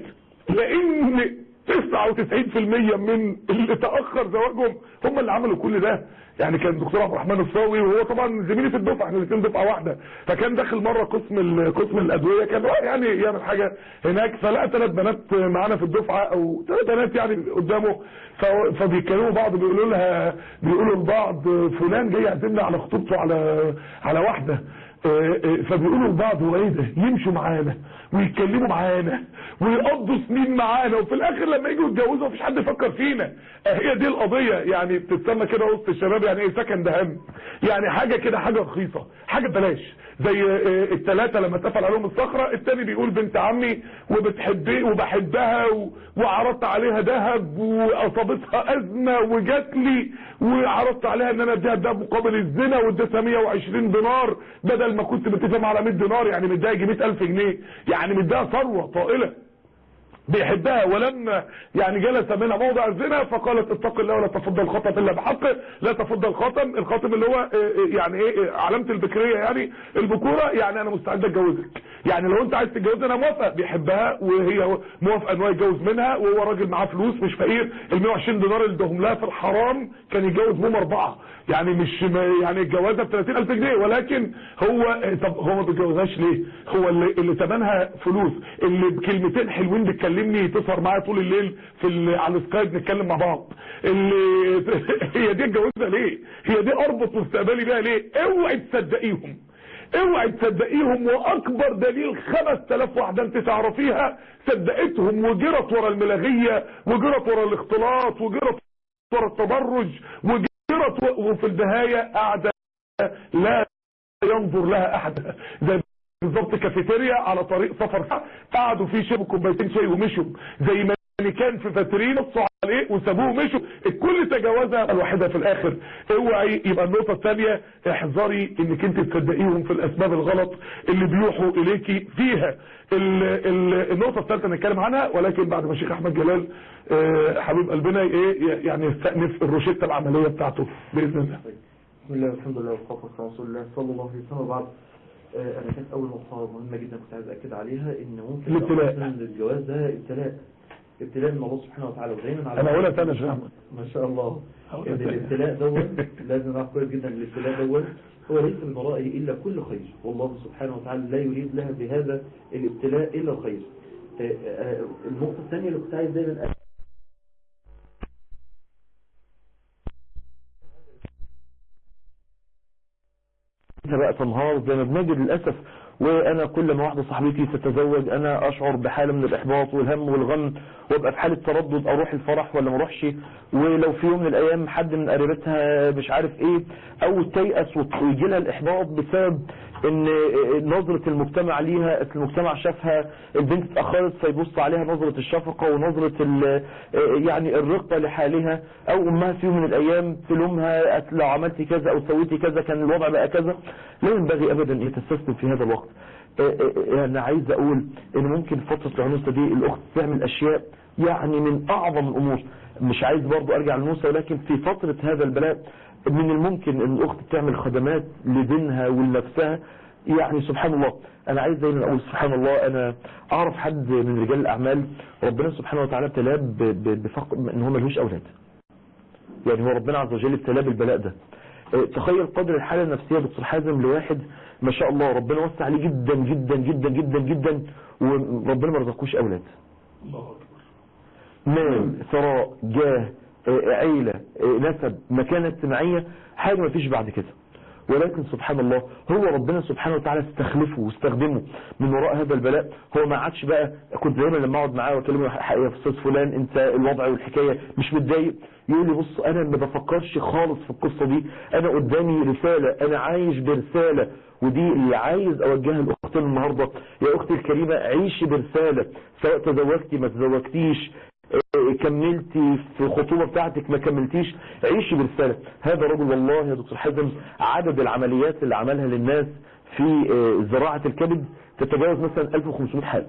لان 99% من اللي تاخر زواجهم هم اللي عملوا كل ده يعني كان الدكتور عبد الرحمن الصاوي وهو طبعا زميلي في الدفعه احنا الاثنين دفعه واحده فكان داخل مره قسم قسم الادويه كان يعني يعمل حاجه هناك فلقى ثلاث بنات معانا في الدفعه او ثلاث بنات يعني قدامه فبيتكلموا بعض بيقولوا لها بيقولوا لبعض فلان جاي يعزمنا على خطوبته على على واحده فبيقولوا لبعض هو ايه ده يمشوا معانا ويتكلموا معانا ويقضوا سنين معانا وفي الاخر لما يجوا يتجوزوا مفيش حد يفكر فينا هي دي القضيه يعني بتتسمى كده وسط الشباب يعني ايه سكن دهم يعني حاجه كده حاجه رخيصه حاجه ببلاش زي الثلاثه لما اتقفل عليهم الصخره الثاني بيقول بنت عمي وبتحبي وبحبها وعرضت عليها ذهب واصابتها ازمه وجات لي وعرضت عليها ان انا اديها الذهب مقابل الزنا واديتها 120 دينار بدل ما كنت متفق على 100 دينار يعني مديها يجي 100000 جنيه يعني مديها ثروه طائله بيحبها ولما يعني جلس منها موضع الزنا فقالت اتق الله ولا تفضل الخطم الا بحقه لا تفضل الخاتم الخاتم اللي هو يعني ايه علامه البكريه يعني البكوره يعني انا مستعد اتجوزك يعني لو انت عايز تتجوزني انا موافق بيحبها وهي موافقه ان هو يتجوز منها وهو راجل معاه فلوس مش فقير ال 120 دينار اللي ادهم لها في الحرام كان يتجوز بهم اربعه يعني مش يعني الجوازه ب 30000 جنيه ولكن هو طب هو ما بيتجوزهاش ليه هو اللي, اللي ثمنها فلوس اللي بكلمتين حلوين بتكلمني تسهر معايا طول الليل في على السكايب نتكلم مع بعض اللي هي دي اتجوزها ليه هي دي اربط مستقبلي بيها ليه اوعي تصدقيهم اوعي تصدقيهم واكبر دليل 5000 واحده انت تعرفيها صدقتهم وجرت ورا الملاغيه وجرت ورا الاختلاط وجرت ورا التبرج وجرت وفي النهايه قاعده لا ينظر لها احد زي بالظبط كافيتيريا على طريق سفر قعدوا فيه شربوا كوبايتين شاي ومشوا زي ما كان في فاترين نصوا عليه وسابوه ومشوا الكل تجاوزها الواحدة في الاخر اوعي يبقى النقطة الثانية احذري انك انت تصدقيهم في الاسباب الغلط اللي بيوحوا اليكي فيها ال ال النقطة الثالثة نتكلم عنها ولكن بعد ما الشيخ احمد جلال اه حبيب قلبنا ايه يعني يستأنف الروشتة العملية بتاعته باذن الله بسم الله والحمد لله والصلاه والسلام على رسول الله صلى الله عليه وسلم وبعد آه، انا كانت اول نقطه مهمه جدا كنت عايز اكد عليها ان ممكن الابتلاء. مثلاً الجواز ده ابتلاء ابتلاء من الله سبحانه وتعالى ودايما على انا هقولها تاني يا شيخ احمد ما شاء الله هقولها ان تاني. الابتلاء دوت لازم نعرف كويس جدا ان الابتلاء دوت هو ليس من ورائه الا كل خير والله سبحانه وتعالى لا يريد لها بهذا الابتلاء الا الخير آه، آه، النقطه الثانيه اللي كنت عايز دايما انت بقى تنهار زي ما بنجد للأسف وانا كل ما واحدة صاحبتي تتزوج انا اشعر بحالة من الاحباط والهم والغم وابقى في حالة تردد اروح الفرح ولا ما اروحش ولو في يوم من الايام حد من قريبتها مش عارف ايه او تيأس ويجي لها الاحباط بسبب ان نظرة المجتمع ليها أصل المجتمع شافها البنت اتأخرت فيبص عليها نظرة الشفقة ونظرة ال- يعني الرقة لحالها او امها في يوم من الايام تلومها أصل لو عملتي كذا او سويتي كذا كان الوضع بقى كذا لا ينبغي ابدا ان تستسلم في هذا الوقت آه، آه، آه، انا عايز اقول ان ممكن فترة العنوسة دي الاخت تعمل اشياء يعني من اعظم الامور مش عايز برضو ارجع للنوسة ولكن في فترة هذا البلاء من الممكن ان الاخت تعمل خدمات لدينها ولنفسها يعني سبحان الله انا عايز دايما اقول سبحان الله انا اعرف حد من رجال الاعمال ربنا سبحانه وتعالى ابتلاه ب- ب- بفقر ان هو ملهوش اولاد يعني هو ربنا عز وجل ابتلاه بالبلاء ده اه، تخيل قدر الحالة النفسية دكتور حازم لواحد ما شاء الله ربنا وسع عليه جدا جدا جدا جدا جدا وربنا ما رزقوش اولاد الله اكبر مال ثراء جاه اه، عيلة اه، نسب مكانة اجتماعية حاجة ما فيش بعد كده ولكن سبحان الله هو ربنا سبحانه وتعالى استخلفه واستخدمه من وراء هذا البلاء هو ما عادش بقى كنت دايما لما اقعد معاه واكلمه حقيقة يا استاذ فلان انت الوضع والحكاية مش متضايق يقول لي بص انا ما بفكرش خالص في القصة دي انا قدامي رسالة انا عايش برسالة ودي اللي عايز اوجهها لاختنا النهاردة يا اختي الكريمة عيشي برسالة سواء تزوجتي ما تزوجتيش إيه، كملتي في الخطوبة بتاعتك ما كملتيش عيشي برسالة هذا رجل والله يا دكتور حازم عدد العمليات اللي عملها للناس في آه، زراعة الكبد تتجاوز مثلا 1500 حالة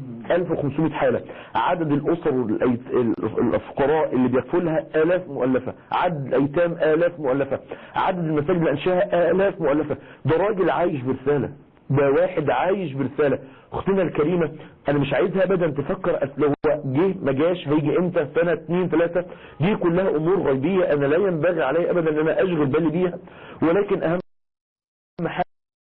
1500 حالة عدد الأسر والأيت- ال- الفقراء اللي بيكفلها آلاف مؤلفة عدد الأيتام آلاف مؤلفة عدد المساجد اللي أنشاها آلاف مؤلفة ده راجل عايش برسالة ده واحد عايش برسالة اختنا الكريمة انا مش عايزها ابدا تفكر أصل هو جه ما جاش هيجي امتى سنة اتنين تلاتة دي كلها امور غيبية انا لا ينبغي علي ابدا ان انا اشغل بالي بيها ولكن اهم حاجة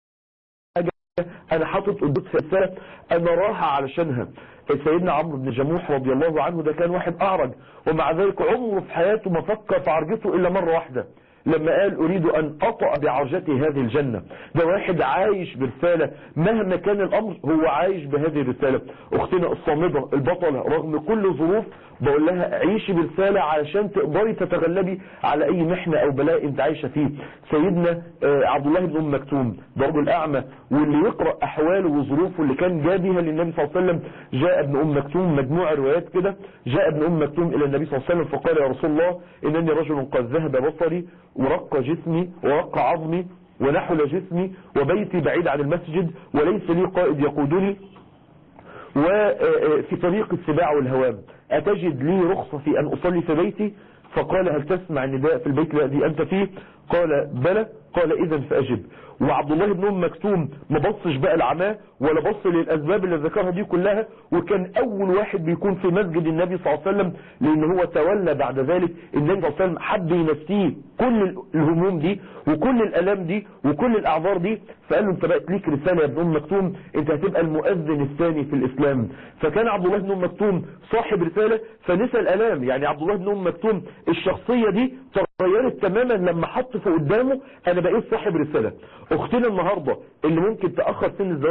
انا حاطط قدوس في رسالة انا راحة علشانها سيدنا عمرو بن جموح رضي الله عنه ده كان واحد اعرج ومع ذلك عمره في حياته ما فكر في عرجته الا مرة واحدة لما قال اريد ان اطأ بعرجتي هذه الجنة ده واحد عايش برسالة مهما كان الامر هو عايش بهذه الرسالة اختنا الصامدة البطلة رغم كل ظروف بقول لها عيشي برسالة علشان تقدري تتغلبي على اي محنة او بلاء انت عايشة فيه سيدنا آه، عبد الله بن ام مكتوم ده رجل اعمى واللي يقرأ احواله وظروفه اللي كان جاء بها للنبي صلى الله عليه وسلم جاء ابن ام مكتوم مجموعة روايات كده جاء ابن ام مكتوم الى النبي صلى الله عليه وسلم فقال يا رسول الله انني رجل قد ذهب بصري ورق جسمي ورق عظمي ونحل جسمي وبيتي بعيد عن المسجد وليس لي قائد يقودني وفي طريق السباع والهوام أتجد لي رخصة في أن أصلي في بيتي فقال هل تسمع النداء في البيت الذي أنت فيه قال بلى قال إذا فأجب وعبد الله بن أم مكتوم ما بصش بقى العماه ولا بص للأسباب اللي ذكرها دي كلها وكان أول واحد بيكون في مسجد النبي صلى الله عليه وسلم لأن هو تولى بعد ذلك النبي صلى الله عليه وسلم حب ينسيه كل الهموم دي وكل الألام دي وكل الأعذار دي فقال له انت بقت ليك رسالة يا ابن أم مكتوم انت هتبقى المؤذن الثاني في الإسلام فكان عبد الله بن أم مكتوم صاحب رسالة فنسى الألام يعني عبد الله بن أم مكتوم الشخصية دي تغيرت تماما لما حط في قدامه انا بقيت صاحب رسالة اختنا النهاردة اللي ممكن تأخر سن الزواج النهاردة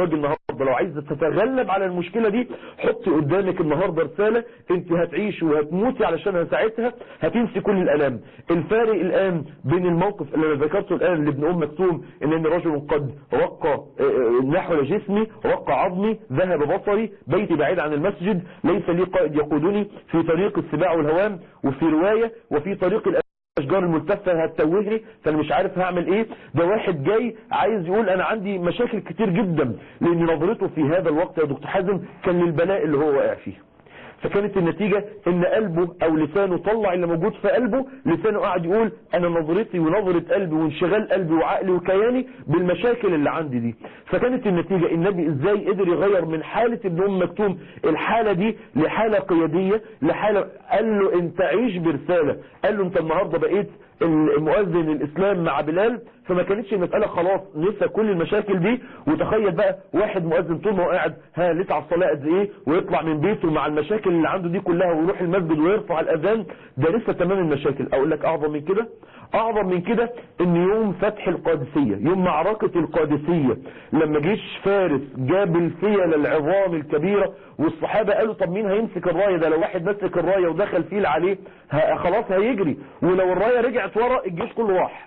لو عايزه تتغلب على المشكله دي حطي قدامك النهارده رساله انت هتعيشي وهتموتي علشانها ساعتها هتنسي كل الالام الفارق الان بين الموقف اللي انا ذكرته الان لابن ام مكتوم ان ان رجل قد رق نحو جسمي رق عظمي ذهب بصري بيتي بعيد عن المسجد ليس لي قائد يقودني في طريق السباع والهوام وفي روايه وفي طريق الاشجار الملتفه هتتوهني فانا مش عارف هعمل ايه ده واحد جاي عايز يقول انا عندي مشاكل كتير جدا لان نظرته في هذا الوقت يا دكتور حازم كان للبلاء اللي هو واقع فيه فكانت النتيجة ان قلبه او لسانه طلع اللي موجود في قلبه لسانه قاعد يقول انا نظرتي ونظرة قلبي وانشغال قلبي وعقلي وكياني بالمشاكل اللي عندي دي فكانت النتيجة النبي ازاي قدر يغير من حالة ابن ام مكتوم الحالة دي لحالة قيادية لحالة قال له انت عيش برسالة قال له انت النهاردة بقيت المؤذن الاسلام مع بلال فما كانتش المسألة خلاص نسى كل المشاكل دي وتخيل بقى واحد مؤذن طول ما هو قاعد ها لسه على الصلاة قد ايه ويطلع من بيته مع المشاكل اللي عنده دي كلها ويروح المسجد ويرفع الاذان ده لسه تمام المشاكل اقول لك اعظم من كده اعظم من كده ان يوم فتح القادسية يوم معركة القادسية لما جيش فارس جاب الفيل العظام الكبيرة والصحابة قالوا طب مين هيمسك الراية ده لو واحد مسك الراية ودخل فيل عليه خلاص هيجري ولو الراية رجعت ورا الجيش كله راح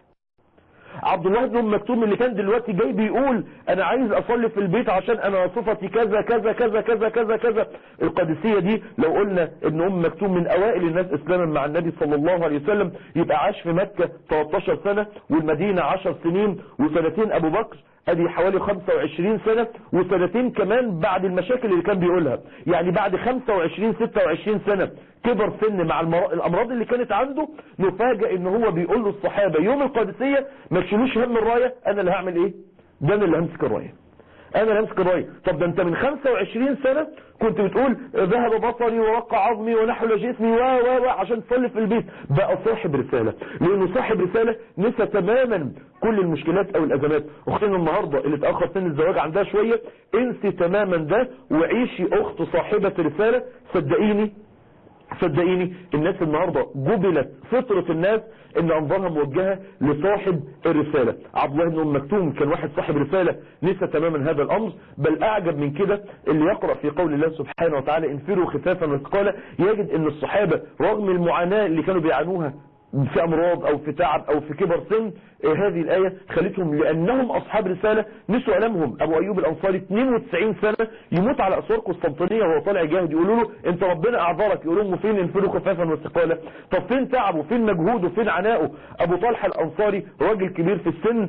عبد الله بن مكتوم اللي كان دلوقتي جاي بيقول انا عايز اصلي في البيت عشان انا صفتي كذا كذا كذا كذا كذا كذا القادسية دي لو قلنا ابن ام مكتوم من اوائل الناس اسلاما مع النبي صلى الله عليه وسلم يبقى عاش في مكة 13 سنة والمدينة 10 سنين وسنتين ابو بكر ادي حوالي 25 سنة وسنتين كمان بعد المشاكل اللي كان بيقولها يعني بعد 25 26 سنة كبر سن مع الامراض اللي كانت عنده نفاجئ ان هو بيقول للصحابة يوم القادسية ما تشيلوش هم الراية انا اللي هعمل ايه ده انا اللي همسك الراية انا اللي همسك الراية طب ده انت من 25 سنة كنت بتقول ذهب بصري ورق عظمي ونحل جسمي و و و عشان تصلي في البيت بقى صاحب رسالة لانه صاحب رسالة نسى تماما كل المشكلات او الازمات اختنا النهاردة اللي اتأخر سن الزواج عندها شوية انسي تماما ده وعيشي اخت صاحبة رسالة صدقيني صدقيني الناس النهاردة جبلت فطرة الناس ان انظارها موجهة لصاحب الرسالة عبد الله بن ام مكتوم كان واحد صاحب رسالة نسى تماما هذا الامر بل اعجب من كده اللي يقرأ في قول الله سبحانه وتعالى انفروا خفافا وثقالا يجد ان الصحابة رغم المعاناة اللي كانوا بيعانوها في امراض او في تعب او في كبر سن هذه الآية خلتهم لأنهم أصحاب رسالة نسوا ألمهم أبو أيوب الأنصاري 92 سنة يموت على أسوار قسطنطينية وهو طالع جاهد يقولوا له أنت ربنا أعذرك يقولوا لهم فين انفروا خفافا واستقالة طب فين تعبه فين مجهوده فين عناؤه أبو طلحة الأنصاري راجل كبير في السن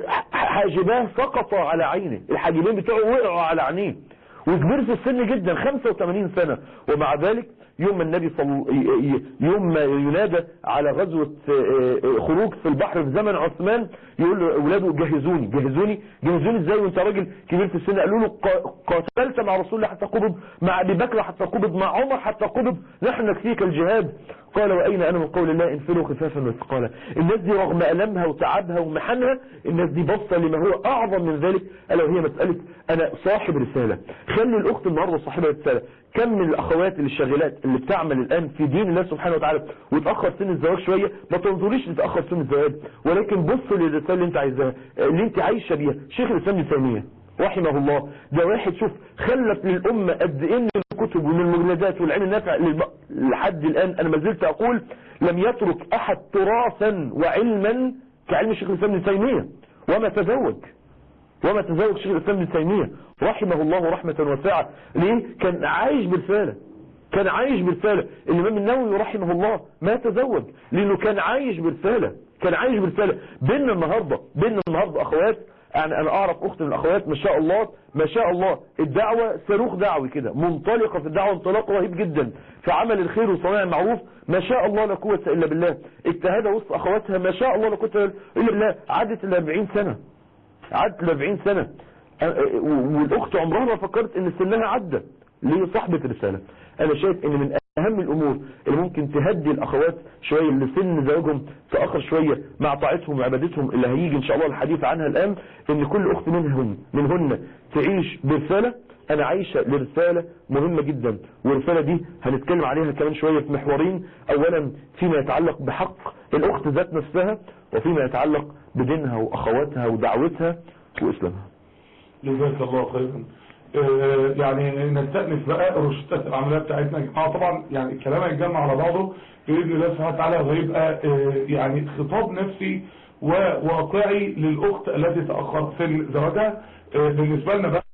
حاجباه سقط على عينه الحاجبين بتوعه وقعوا على عينيه وكبير في السن جدا 85 سنة ومع ذلك يوم النبي صل... يوم ما ينادى على غزوة خروج في البحر في زمن عثمان يقول له اولاده جهزوني جهزوني جهزوني ازاي وانت راجل كبير في السن قالوا له قاتلت مع رسول الله حتى قبض مع ابي بكر حتى قبض مع عمر حتى قبض نحن نكفيك الجهاد قال واين انا من قول الله انفروا خفافا وثقالا الناس دي رغم المها وتعبها ومحنها الناس دي بصه لما هو اعظم من ذلك الا وهي مساله انا صاحب رساله خلي الاخت النهارده صاحبه رساله كم من الاخوات اللي الشاغلات اللي بتعمل الان في دين الله سبحانه وتعالى وتاخر سن الزواج شويه ما تنظريش لتاخر سن الزواج ولكن بص للرساله اللي انت عايزاها اللي انت عايشه بيها شيخ الاسلام ابن تيميه رحمه الله ده واحد شوف خلت للأمة قد ايه من الكتب ومن المجلدات والعلم النافع للب... لحد الآن أنا ما زلت أقول لم يترك أحد تراثا وعلما كعلم الشيخ الإسلام ابن تيمية وما تزوج وما تزوج شيخ الإسلام ابن تيمية رحمه الله رحمة واسعة ليه كان عايش برسالة كان عايش برسالة الإمام النووي رحمه الله ما تزوج لأنه كان عايش برسالة كان عايش برسالة بيننا النهاردة بيننا النهاردة أخوات يعني انا اعرف اخت من الاخوات ما شاء الله ما شاء الله الدعوة صاروخ دعوي كده منطلقة في الدعوة انطلاق رهيب جدا في عمل الخير وصناع المعروف ما شاء الله لا قوة الا بالله اجتهادها وسط اخواتها ما شاء الله لا قوة الا بالله عدت ال 40 سنة عدت ال 40 سنة والاخت عمرها ما فكرت ان سنها عدى ليه صاحبة رسالة انا شايف ان من اهم الامور اللي ممكن تهدي الاخوات شوية اللي سن زواجهم تأخر شوية مع طاعتهم وعبادتهم اللي هيجي ان شاء الله الحديث عنها الان ان كل اخت منهم منهن تعيش برسالة انا عايشة لرسالة مهمة جدا والرسالة دي هنتكلم عليها كمان شوية في محورين اولا فيما يتعلق بحق الاخت ذات نفسها وفيما يتعلق بدينها واخواتها ودعوتها واسلامها جزاك الله خيرا آه، يعني نستأنف بقى روشتات العملية بتاعتنا يا جماعة طبعا يعني الكلام هيتجمع على بعضه بإذن الله سبحانه وتعالى وهيبقى آه، يعني خطاب نفسي وواقعي للأخت التي تأخر في زواجها آه، بالنسبة لنا بقى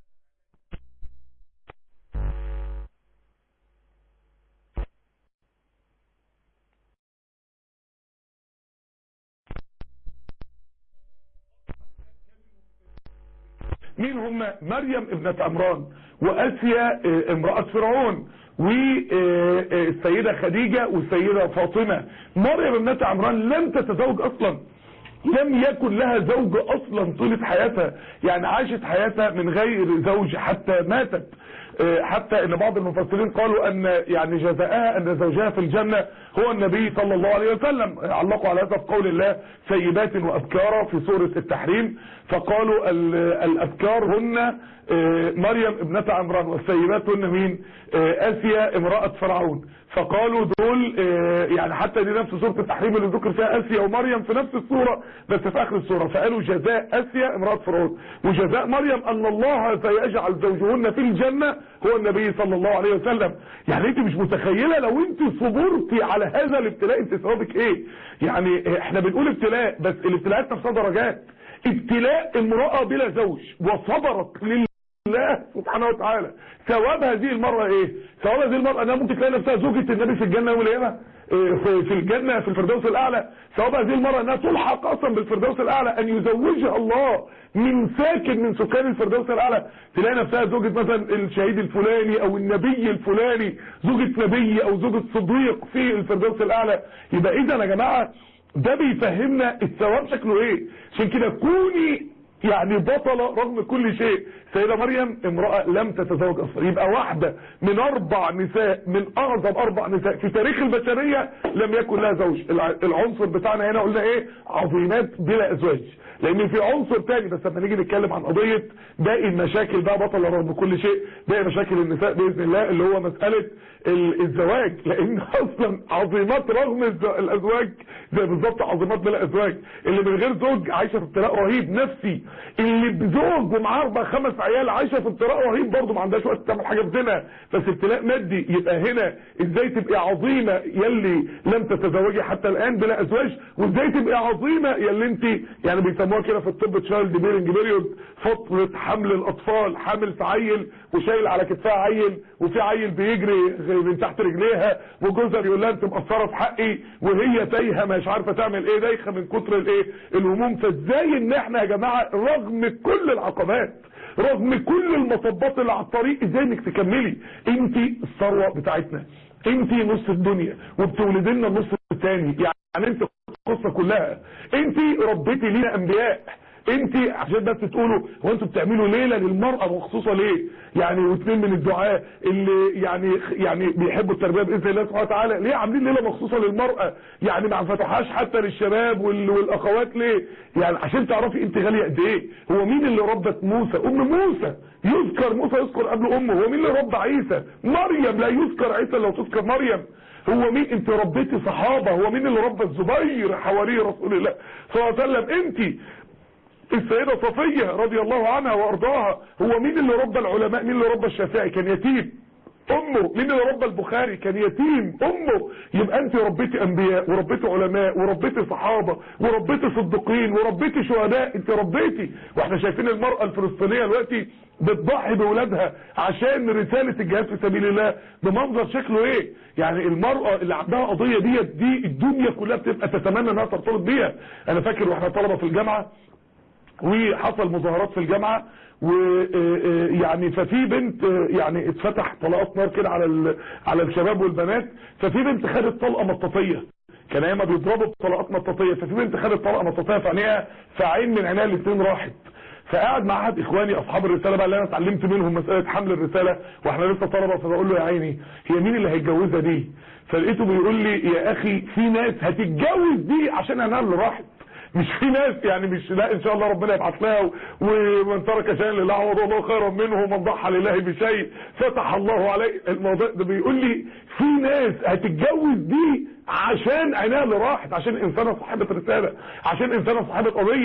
مين هم مريم ابنة عمران واسيا آه، امرأة فرعون والسيدة خديجة والسيدة فاطمة مريم ابنة عمران لم تتزوج اصلا لم يكن لها زوج اصلا طولة حياتها يعني عاشت حياتها من غير زوج حتى ماتت آه، حتى ان بعض المفسرين قالوا ان يعني جزاءها ان زوجها في الجنة هو النبي صلى الله عليه وسلم علقوا على هذا في قول الله سيبات وابكارا في سورة التحريم فقالوا ال- الابكار هن آه، مريم ابنة عمران والسيبات هن مين آه، اسيا امرأة فرعون فقالوا دول آه، يعني حتى دي نفس سورة التحريم اللي ذكر فيها اسيا ومريم في نفس السورة بس في اخر السورة فقالوا جزاء اسيا امرأة فرعون وجزاء مريم ان الله سيجعل زوجهن في الجنة هو النبي صلى الله عليه وسلم يعني انت مش متخيلة لو انت صبرتي على هذا الابتلاء انت ثوابك ايه يعني احنا بنقول ابتلاء بس الابتلاءات نفسها درجات ابتلاء امرأة بلا زوج وصبرت لله الله سبحانه وتعالى ثواب هذه المرأة ايه ثواب هذه المرأة انها ممكن تلاقي نفسها زوجة النبي في الجنة يوم القيامة إيه، في في الجنة في الفردوس الاعلى ثواب هذه المرأة انها تلحق اصلا بالفردوس الاعلى ان يزوجها الله من ساكن من سكان الفردوس الاعلى تلاقي نفسها زوجة مثلا الشهيد الفلاني او النبي الفلاني زوجة نبي او زوجة صديق في الفردوس الاعلى يبقى اذا يا جماعة ده بيفهمنا الثواب شكله ايه عشان كده كوني يعني بطلة رغم كل شيء سيدة مريم امرأة لم تتزوج اصلا يبقى واحدة من اربع نساء من اعظم اربع نساء في تاريخ البشرية لم يكن لها زوج الع- العنصر بتاعنا هنا قلنا ايه عظيمات بلا ازواج لان في عنصر تاني بس لما نيجي نتكلم عن قضية باقي المشاكل بقى بطلة رغم كل شيء باقي مشاكل النساء باذن الله اللي هو مسألة ال- الزواج لان اصلا عظيمات رغم الز- الازواج زي بالظبط عظيمات بلا ازواج اللي من غير زوج عايشه في ابتلاء رهيب نفسي اللي بزوج ومعاه اربع خمس عيال عايشه في ابتلاء رهيب برضه ما عندهاش وقت تعمل حاجه في دينها بس ابتلاء مادي يبقى هنا ازاي تبقي عظيمه يلي لم تتزوجي حتى الان بلا ازواج وازاي تبقي عظيمه يلي انت يعني بيسموها كده في الطب تشايلد بيرنج بيريود فتره حمل الاطفال حامل في عيل وشايل على كتفها عيل وفي عيل بيجري من تحت رجليها وجوزها بيقول لها انت مقصره في حقي وهي تايهه مش عارفه تعمل ايه دايخه من كتر الايه الهموم فازاي ان احنا يا جماعه رغم كل العقبات رغم كل المطبات اللي على الطريق ازاي انك تكملي انت الثروه بتاعتنا انت نص الدنيا وبتولدي لنا النص الثاني يعني انت القصه كلها انت ربيتي لينا انبياء انت عشان بس تقولوا هو انتوا بتعملوا ليله للمراه مخصوصه ليه يعني واثنين من الدعاء اللي يعني يعني بيحبوا التربيه باذن الله سبحانه وتعالى ليه عاملين ليله مخصوصه للمراه يعني ما فتحوهاش حتى للشباب وال- والاخوات ليه يعني عشان تعرفي انت غاليه قد ايه هو مين اللي ربت موسى ام موسى يذكر موسى يذكر قبل امه هو مين اللي ربى عيسى مريم لا يذكر عيسى لو تذكر مريم هو مين انت ربيتي صحابه هو مين اللي ربى الزبير حواري رسول الله صلى الله عليه وسلم انت السيدة صفية رضي الله عنها وارضاها هو مين اللي ربى العلماء مين اللي ربى الشافعي كان يتيم امه مين اللي ربى البخاري كان يتيم امه يبقى انت ربيتي انبياء وربيتي علماء وربيتي صحابة وربيتي صديقين وربيتي شهداء انت ربيتي واحنا شايفين المرأة الفلسطينية دلوقتي بتضحي بولادها عشان رسالة الجهاد في سبيل الله بمنظر شكله ايه يعني المرأة اللي عندها قضية ديت دي الدنيا كلها بتبقى تتمنى انها ترتبط بيها انا فاكر واحنا طلبة في الجامعة وحصل مظاهرات في الجامعة ويعني ففي بنت يعني اتفتح طلقات نار كده على ال- على الشباب والبنات ففي بنت خدت طلقه مطاطيه كان ايما بيضربوا بطلقات مطاطيه ففي بنت خدت طلقه مطاطيه في عينيها فعين من عينيها الاثنين راحت فقعد مع احد اخواني اصحاب الرساله بقى اللي انا اتعلمت منهم مساله حمل الرساله واحنا لسه طلبه فبقول له يا عيني هي مين اللي هيتجوزها دي فلقيته بيقول لي يا اخي في ناس هتتجوز دي عشان عينها اللي راحت مش في ناس يعني مش لا ان شاء الله ربنا يبعث لها و- ومن ترك شيئا لله عوض الله خيرا منه ومن ضحى لله بشيء فتح الله عليه الموضوع ده بيقول لي في ناس هتتجوز دي عشان عينها اللي راحت عشان انسانه صاحبه رساله عشان انسانه صاحبه قضيه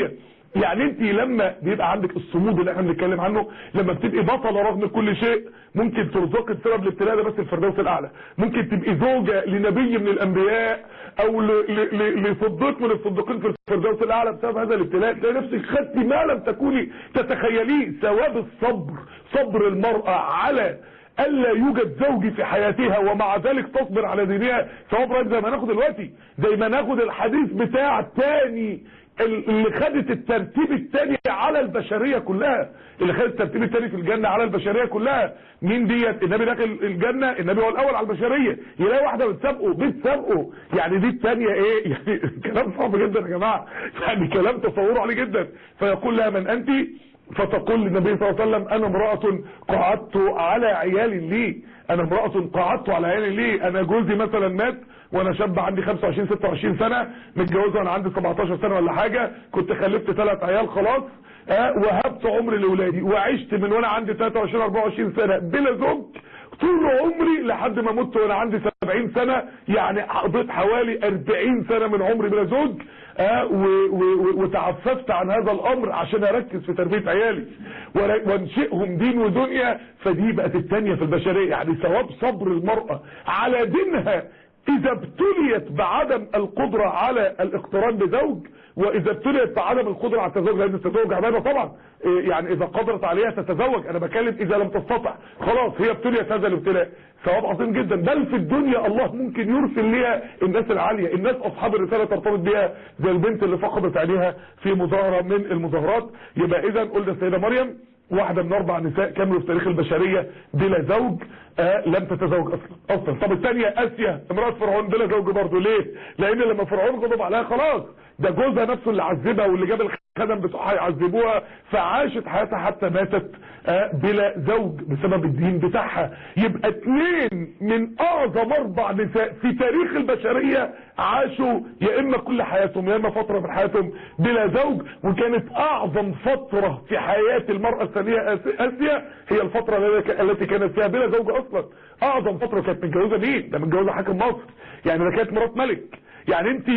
يعني انت لما بيبقى عندك الصمود اللي احنا بنتكلم عنه لما بتبقي بطلة رغم كل شيء ممكن ترزقي بسبب الابتلاء ده بس الفردوس الاعلى ممكن تبقي زوجة لنبي من الانبياء او ل- ل- ل- لصديق من الصديقين في الفردوس الاعلى بسبب هذا الابتلاء تلاقي نفسك خدتي ما لم تكوني تتخيليه ثواب الصبر صبر المرأة على الا يوجد زوج في حياتها ومع ذلك تصبر على دينها ثواب رهيب زي ما ناخد دلوقتي زي ما ناخد الحديث بتاع تاني اللي خدت الترتيب الثاني على البشرية كلها اللي خدت الترتيب الثاني في الجنة على البشرية كلها مين ديت النبي داخل الجنة النبي هو الاول على البشرية يلاقي واحدة بتسابقه بتسابقه يعني دي الثانية ايه يعني كلام صعب جدا يا جماعة يعني كلام تصوره عليه جدا فيقول لها من انت فتقول للنبي صلى الله عليه وسلم انا امرأة قعدت على عيال لي انا امرأة قعدت على عيال لي انا جوزي مثلا مات وانا شاب عندي 25 26 سنة متجوزه وانا عندي 17 سنة ولا حاجة كنت خلفت ثلاث عيال خلاص آه وهبت عمري لاولادي وعشت من وانا عندي 23 24 سنة بلا زوج طول عمري لحد ما مت وانا عندي 70 سنة يعني قضيت حوالي 40 سنة من عمري بلا زوج آه و- و- وتعففت عن هذا الامر عشان اركز في تربية عيالي ور- وانشئهم دين ودنيا فدي بقت التانية في البشرية يعني ثواب صبر المرأة على دينها اذا ابتليت بعدم القدرة على الاقتران بزوج واذا ابتليت بعدم القدرة على التزوج لان التزوج عبادة طبعا إيه يعني اذا قدرت عليها تتزوج انا بكلم اذا لم تستطع خلاص هي ابتليت هذا الابتلاء ثواب عظيم جدا بل في الدنيا الله ممكن يرسل ليها الناس العالية الناس اصحاب الرسالة ترتبط بيها زي البنت اللي فقدت عينيها في مظاهرة من المظاهرات يبقى اذا قلنا السيدة مريم واحدة من اربع نساء كاملوا في تاريخ البشرية بلا زوج آه لم تتزوج اصلا اصلا طب الثانية اسيا امرأة فرعون بلا زوج برضه ليه لان لما فرعون غضب عليها خلاص ده جوزها نفسه اللي عذبها واللي جاب الخدم بتوعها يعذبوها فعاشت حياتها حتى ماتت آه بلا زوج بسبب الدين بتاعها يبقى اثنين من اعظم اربع نساء في تاريخ البشرية عاشوا يا اما كل حياتهم يا اما فترة من حياتهم بلا زوج وكانت اعظم فترة في حياة المرأة الثانية آس- اسيا هي الفترة التي- التي كانت فيها بلا زوج اصلا اعظم فترة كانت متجوزة مين ده متجوزة حاكم مصر يعني ده كانت مرات ملك يعني انت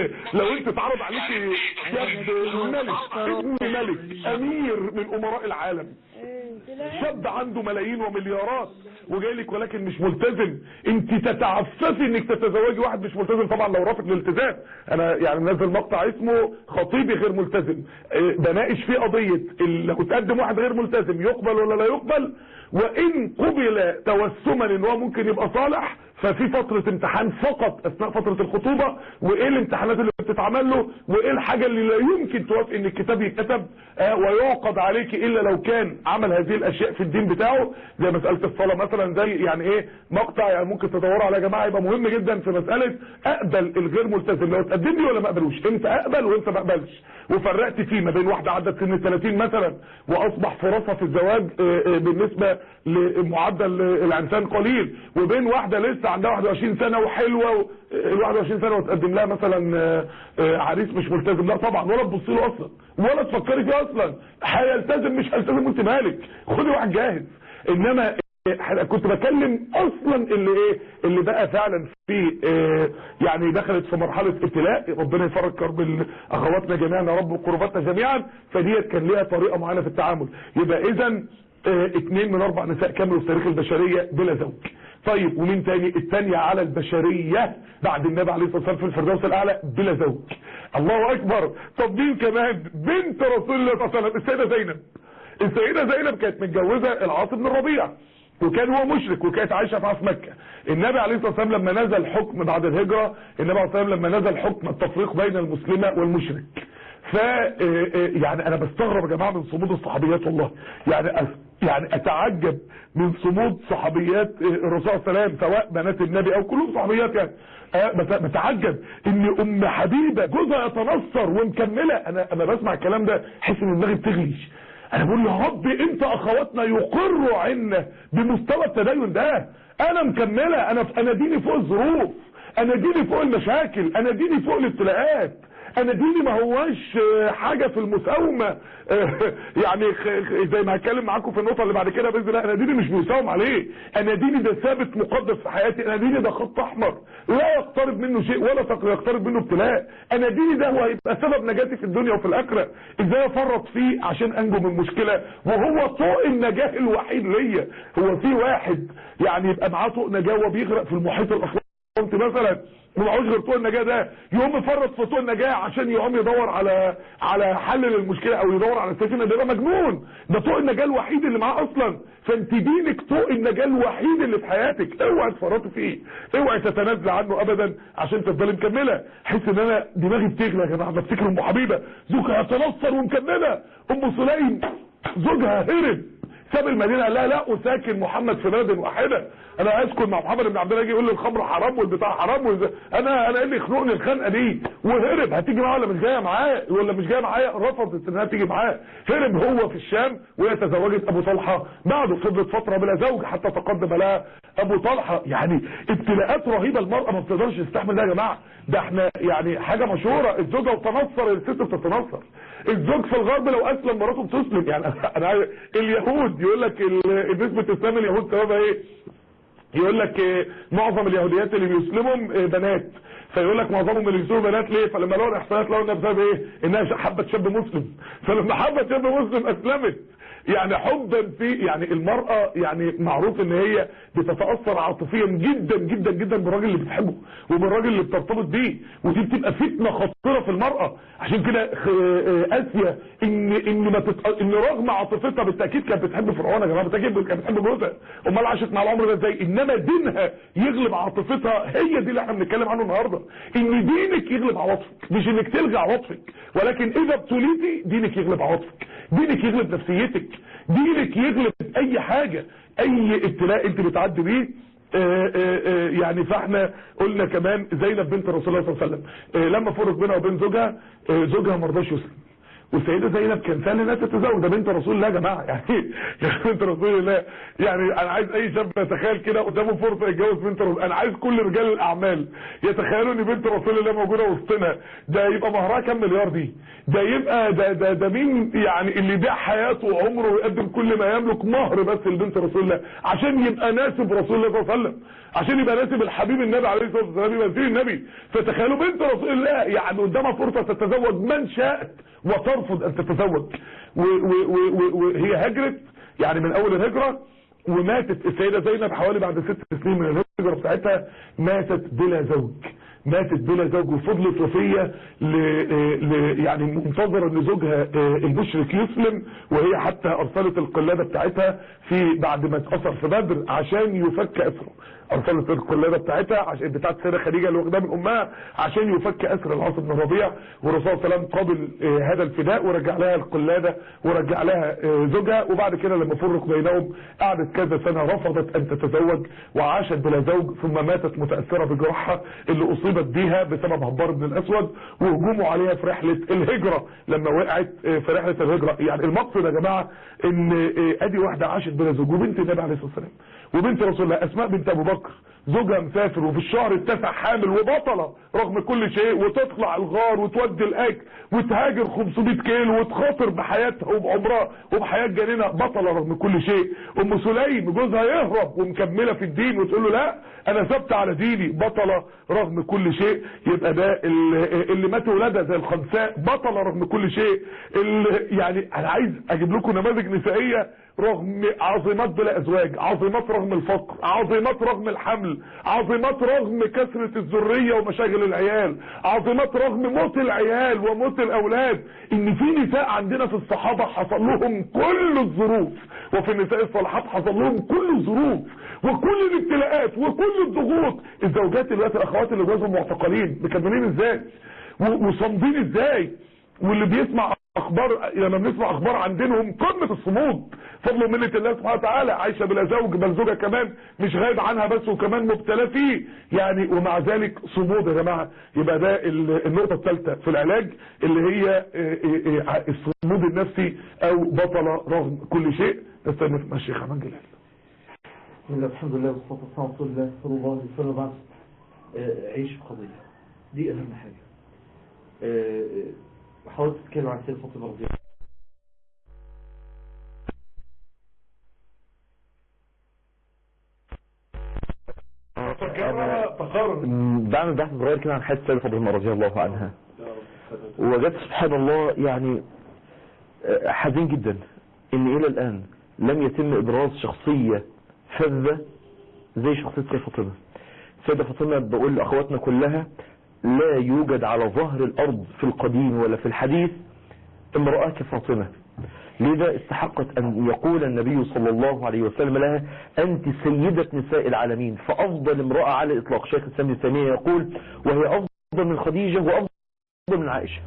لو انت اتعرض عليكي شاب ملك ابن ملك امير من امراء العالم شاب عنده ملايين ومليارات وجاي لك ولكن مش ملتزم انت تتعففي انك تتزوجي واحد مش ملتزم طبعا لو رافض الالتزام انا يعني منزل مقطع اسمه خطيبي غير ملتزم اه، بناقش فيه قضية ال- لو تقدم واحد غير ملتزم يقبل ولا لا يقبل وان قبل توسما ان هو ممكن يبقى صالح ففي فترة امتحان فقط اثناء فترة الخطوبة وايه الامتحانات اللي بتتعمل له وايه الحاجة اللي لا يمكن توافق ان الكتاب يتكتب آه ويعقد عليك الا لو كان عمل هذه الاشياء في الدين بتاعه زي مسألة الصلاة مثلا زي يعني ايه مقطع يعني ممكن تدوروا عليه يا جماعة يبقى مهم جدا في مسألة اقبل الغير ملتزم لو تقدم لي ولا ما اقبلوش انت اقبل وانت ما اقبلش وفرقت فيه ما بين واحدة عدت سن ال 30 مثلا واصبح فرصها في الزواج آه، آه، بالنسبة لمعدل العنسان قليل وبين واحدة لسه عندها 21 سنة وحلوة و- ال 21 سنة وتقدم لها مثلا آه، آه، عريس مش ملتزم لا طبعا ولا تبص له اصلا ولا تفكري فيه اصلا هيلتزم مش هيلتزم وانت مالك خدي واحد جاهز انما آه، كنت بكلم اصلا اللي ايه اللي بقى فعلا في آه، يعني دخلت في مرحلة ابتلاء ربنا يفرج كرب اخواتنا جميعا يا رب وقرباتنا جميعا فديت كان ليها طريقة معينة في التعامل يبقى اذا اه اتنين من اربع نساء كاملوا في تاريخ البشرية بلا زوج طيب ومين تاني التانية على البشرية بعد النبي عليه الصلاة والسلام في الفردوس الاعلى بلا زوج الله اكبر طب مين كمان بنت رسول الله صلى الله عليه وسلم السيدة زينب السيدة زينب كانت متجوزة العاص بن الربيع وكان هو مشرك وكانت عايشة معاه في مكة النبي عليه الصلاة والسلام لما نزل حكم بعد الهجرة النبي عليه الصلاة والسلام لما نزل حكم التفريق بين المسلمة والمشرك ف يعني انا بستغرب يا جماعه من صمود الصحابيات والله يعني أس- يعني اتعجب من صمود صحابيات الرسول صلى الله عليه وسلم سواء بنات النبي او كلهم صحابيات يعني أه بت- بتعجب ان ام حبيبه جوزها يتنصر ومكمله انا انا بسمع الكلام ده احس ان دماغي بتغليش انا بقول يا رب انت اخواتنا يقروا عنا بمستوى التدين ده انا مكمله انا انا ديني فوق الظروف انا ديني فوق المشاكل انا ديني فوق الابتلاءات انا ديني ما هواش آه، حاجة في المساومة آه، يعني خ- خ- زي ما هتكلم معاكم في النقطة اللي بعد كده باذن الله انا ديني مش مساوم عليه انا ديني ده ثابت مقدس في حياتي انا ديني ده خط احمر لا يقترب يقترب منه شيء ولا يقترب منه ابتلاء انا ديني ده هو هيبقى سبب نجاتي في الدنيا وفي الاخره ازاي افرط فيه عشان انجو من مشكله وهو طوق النجاه الوحيد ليا هو في واحد يعني يبقى معاه طوق نجاه وبيغرق في المحيط الاطلنطي مثلا ومعهوش غير طوق النجاه ده يقوم يفرط في طوق النجاه عشان يقوم يدور على على حل للمشكله او يدور على السفينه ده يبقى مجنون ده طوق النجاه الوحيد اللي معاه اصلا فانت دينك طوق النجاه الوحيد اللي في حياتك اوعى تفرطي فيه اوعى تتنازل عنه ابدا عشان تفضلي مكمله حس ان انا دماغي بتغلى يا جماعه بفتكر ام حبيبه زوجها تنصر ومكمله ام سليم زوجها هرب ساب المدينه قال لها لا اساكن محمد في بلد واحده انا اسكن مع محمد بن عبد الله يجي يقول لي الخمر حرام والبتاع حرام والز... انا انا ايه اللي يخنقني الخنقه دي وهرب هتيجي معاه ولا مش جايه معاه ولا مش جايه معايا رفضت انها تيجي معاه هرب هو في الشام وهي تزوجت ابو طلحه بعده فضلت فتره بلا زوج حتى تقدم لها ابو طلحه يعني ابتلاءات رهيبه المراه ما بتقدرش تستحمل ده يا جماعه ده احنا يعني حاجه مشهوره الزوجه وتنصر الست بتتنصر الزوج في الغرب لو اسلم مراته بتسلم يعني انا عايز اليهود يقول لك نسبه اسلام اليهود سببها ايه يقول لك معظم اليهوديات اللي بيسلمهم بنات فيقول لك معظمهم اللي بيسلموا بنات ليه فلما لقوا الاحصائيات لقوا انها بسبب ايه انها حبت شاب مسلم فلما حبت شاب مسلم اسلمت يعني حبا في يعني المرأة يعني معروف ان هي بتتأثر عاطفيا جدا جدا جدا بالراجل اللي بتحبه وبالراجل اللي بترتبط بيه ودي بتبقى فتنة خطيرة في المرأة عشان كده اسيا ان ان ما تت... ان رغم عاطفتها بالتاكيد كانت بتحب فرعون يا جماعه بالتاكيد كانت بتحب جوزها امال عاشت مع العمر ده ازاي انما دينها يغلب عاطفتها هي دي اللي احنا بنتكلم عنه النهارده ان دينك يغلب عواطفك مش انك تلغي عواطفك ولكن اذا ابتليتي دينك يغلب عواطفك دينك يغلب نفسيتك دينك يغلب اي حاجة اي ابتلاء انت بتعدي بيه آآ آآ يعني فاحنا قلنا كمان زينب بنت رسول الله صلى الله عليه وسلم لما فرق بينها وبين زوجها زوجها ما رضاش يسلم والسيدة زينب كان سهل انها تتزوج ده بنت رسول الله يا جماعه يعني بنت رسول الله يعني انا عايز اي شاب يتخيل كده قدامه فرصه يتجوز بنت رسول انا عايز كل رجال الاعمال يتخيلوا ان بنت رسول الله موجوده وسطنا ده يبقى مهرها كام مليار دي ده يبقى ده ده ده مين يعني اللي يبيع حياته وعمره ويقدم كل ما يملك مهر بس لبنت رسول الله عشان يبقى ناسب رسول الله صلى الله عليه وسلم عشان يبقى ناسب الحبيب النبي عليه الصلاه والسلام يبقى نسيب النبي فتخيلوا بنت رسول الله يعني قدامها فرصه تتزوج من شاءت وترفض ان تتزوج وهي هجرت يعني من اول الهجرة وماتت السيدة زينب حوالي بعد ست سنين من الهجرة بتاعتها ماتت بلا زوج ماتت بلا زوج وفضلت وفية ل... ل... يعني منتظرة ان زوجها المشرك يسلم وهي حتى ارسلت القلادة بتاعتها في بعد ما اتأثر في بدر عشان يفك اسره ارسلت القلادة بتاعتها عشان بتاعت سيدة خديجة اللي واخداها من امها عشان يفك اسر العاص بن ربيع والرسول صلى الله عليه وسلم قابل هذا الفداء ورجع لها القلادة ورجع لها زوجها وبعد كده لما فرق بينهم قعدت كذا سنة رفضت ان تتزوج وعاشت بلا زوج ثم ماتت متأثرة بجراحها اللي اصيبت بيها بسبب هبار بن الاسود وهجومه عليها في رحلة الهجرة لما وقعت في رحلة الهجرة يعني المقصد يا جماعة ان ادي واحدة عاشت بلا زوج وبنت النبي عليه الصلاة والسلام وبنت رسول الله اسماء بنت ابو بكر زوجها مسافر وفي الشهر التاسع حامل وبطلة رغم كل شيء وتطلع الغار وتودي الاكل وتهاجر 500 كيلو وتخاطر بحياتها وبعمرها وبحياة جنينها بطلة رغم كل شيء ام سليم جوزها يهرب ومكملة في الدين وتقول له لا انا ثابته على ديني بطلة رغم كل شيء يبقى ده اللي, اللي مات ولادها زي الخنساء بطلة رغم كل شيء اللي يعني انا عايز اجيب لكم نماذج نسائية رغم عظيمات بلا ازواج عظيمات رغم الفقر عظيمات رغم الحمل عظيمات رغم كثرة الذرية ومشاغل العيال عظيمات رغم موت العيال وموت الاولاد ان في نساء عندنا في الصحابة حصل لهم كل الظروف وفي النساء الصالحات حصل لهم كل الظروف وكل الابتلاءات وكل الضغوط الزوجات دلوقتي الاخوات اللي جوازهم معتقلين مكملين ازاي وصامدين ازاي واللي بيسمع اخبار لما بنسمع اخبار عن دينهم قمه الصمود فضل ومنه الله سبحانه وتعالى عايشه بلا زوج بل زوجها كمان مش غايب عنها بس وكمان مبتلى فيه يعني ومع ذلك صمود يا جماعه يبقى ده النقطه الثالثه في العلاج اللي هي الصمود النفسي او بطله رغم كل شيء نستنى مع الشيخ احمد جلال بسم الله الحمد لله والصلاه والسلام على رسول الله صلى الله عليه وسلم بعد عيش بقضيه دي اهم حاجه حاولت تتكلم عن سيدة فاطمة رضي الله بعمل بحث صغير كده عن حياة السيدة فاطمة رضي الله عنها وجدت سبحان الله يعني آه، حزين جدا ان الى الان لم يتم ابراز شخصية فذة زي شخصية السيدة فاطمة السيدة فاطمة بقول لاخواتنا كلها لا يوجد على ظهر الارض في القديم ولا في الحديث امرأة كفاطمة لذا استحقت أن يقول النبي صلى الله عليه وسلم لها أنت سيدة نساء العالمين فأفضل امرأة على الإطلاق شيخ السامي الثانية يقول وهي أفضل من خديجة وأفضل من عائشة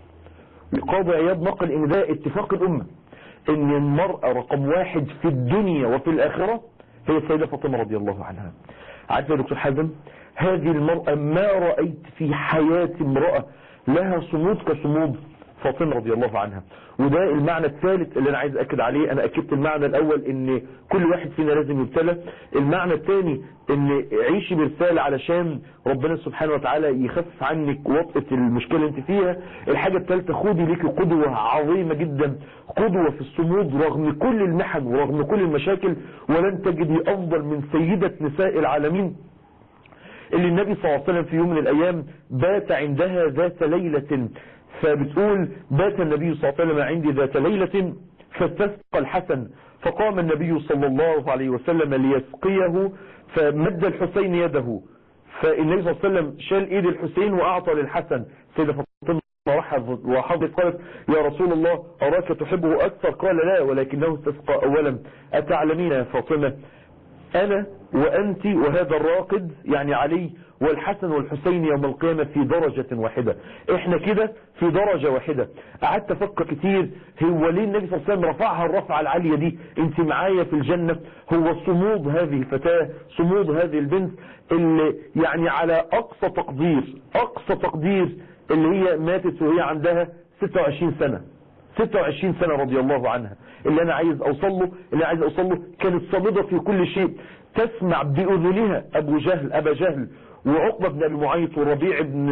قاضي عياض نقل إن ده اتفاق الأمة إن المرأة رقم واحد في الدنيا وفي الآخرة هي السيدة فاطمة رضي الله عنها عارف يا دكتور حازم هذه المرأة ما رأيت في حياة امرأة لها صمود كصمود فاطمة رضي الله عنها وده المعنى الثالث اللي انا عايز اكد عليه انا اكدت المعنى الاول ان كل واحد فينا لازم يبتلى المعنى الثاني ان عيشي برسالة علشان ربنا سبحانه وتعالى يخفف عنك وطئة المشكلة اللي انت فيها الحاجة الثالثة خدي ليكي قدوة عظيمة جدا قدوة في الصمود رغم كل المحن ورغم كل المشاكل ولن تجدي افضل من سيدة نساء العالمين اللي النبي صلى الله عليه وسلم في يوم من الايام بات عندها ذات ليلة فبتقول بات النبي صلى الله عليه وسلم عندي ذات ليلة فاستسقى الحسن فقام النبي صلى الله عليه وسلم ليسقيه فمد الحسين يده فالنبي صلى الله عليه وسلم شال ايد الحسين واعطى للحسن سيدة فاطمة وحضرت قالت يا رسول الله أراك تحبه أكثر قال لا ولكنه استسقى أولا أتعلمين يا فاطمة أنا وأنت وهذا الراقد يعني علي والحسن والحسين يوم القيامة في درجة واحدة احنا كده في درجة واحدة قعدت افكر كتير هو ليه النبي صلى الله عليه وسلم رفعها الرفعة العالية دي انت معايا في الجنة هو صمود هذه الفتاة صمود هذه البنت اللي يعني على اقصى تقدير اقصى تقدير اللي هي ماتت وهي عندها 26 سنة 26 سنة رضي الله عنها اللي انا عايز اوصل له اللي عايز اوصل له كانت صامدة في كل شيء تسمع بأذنها ابو جهل ابا جهل وعقبة بن ابي معيط وربيع بن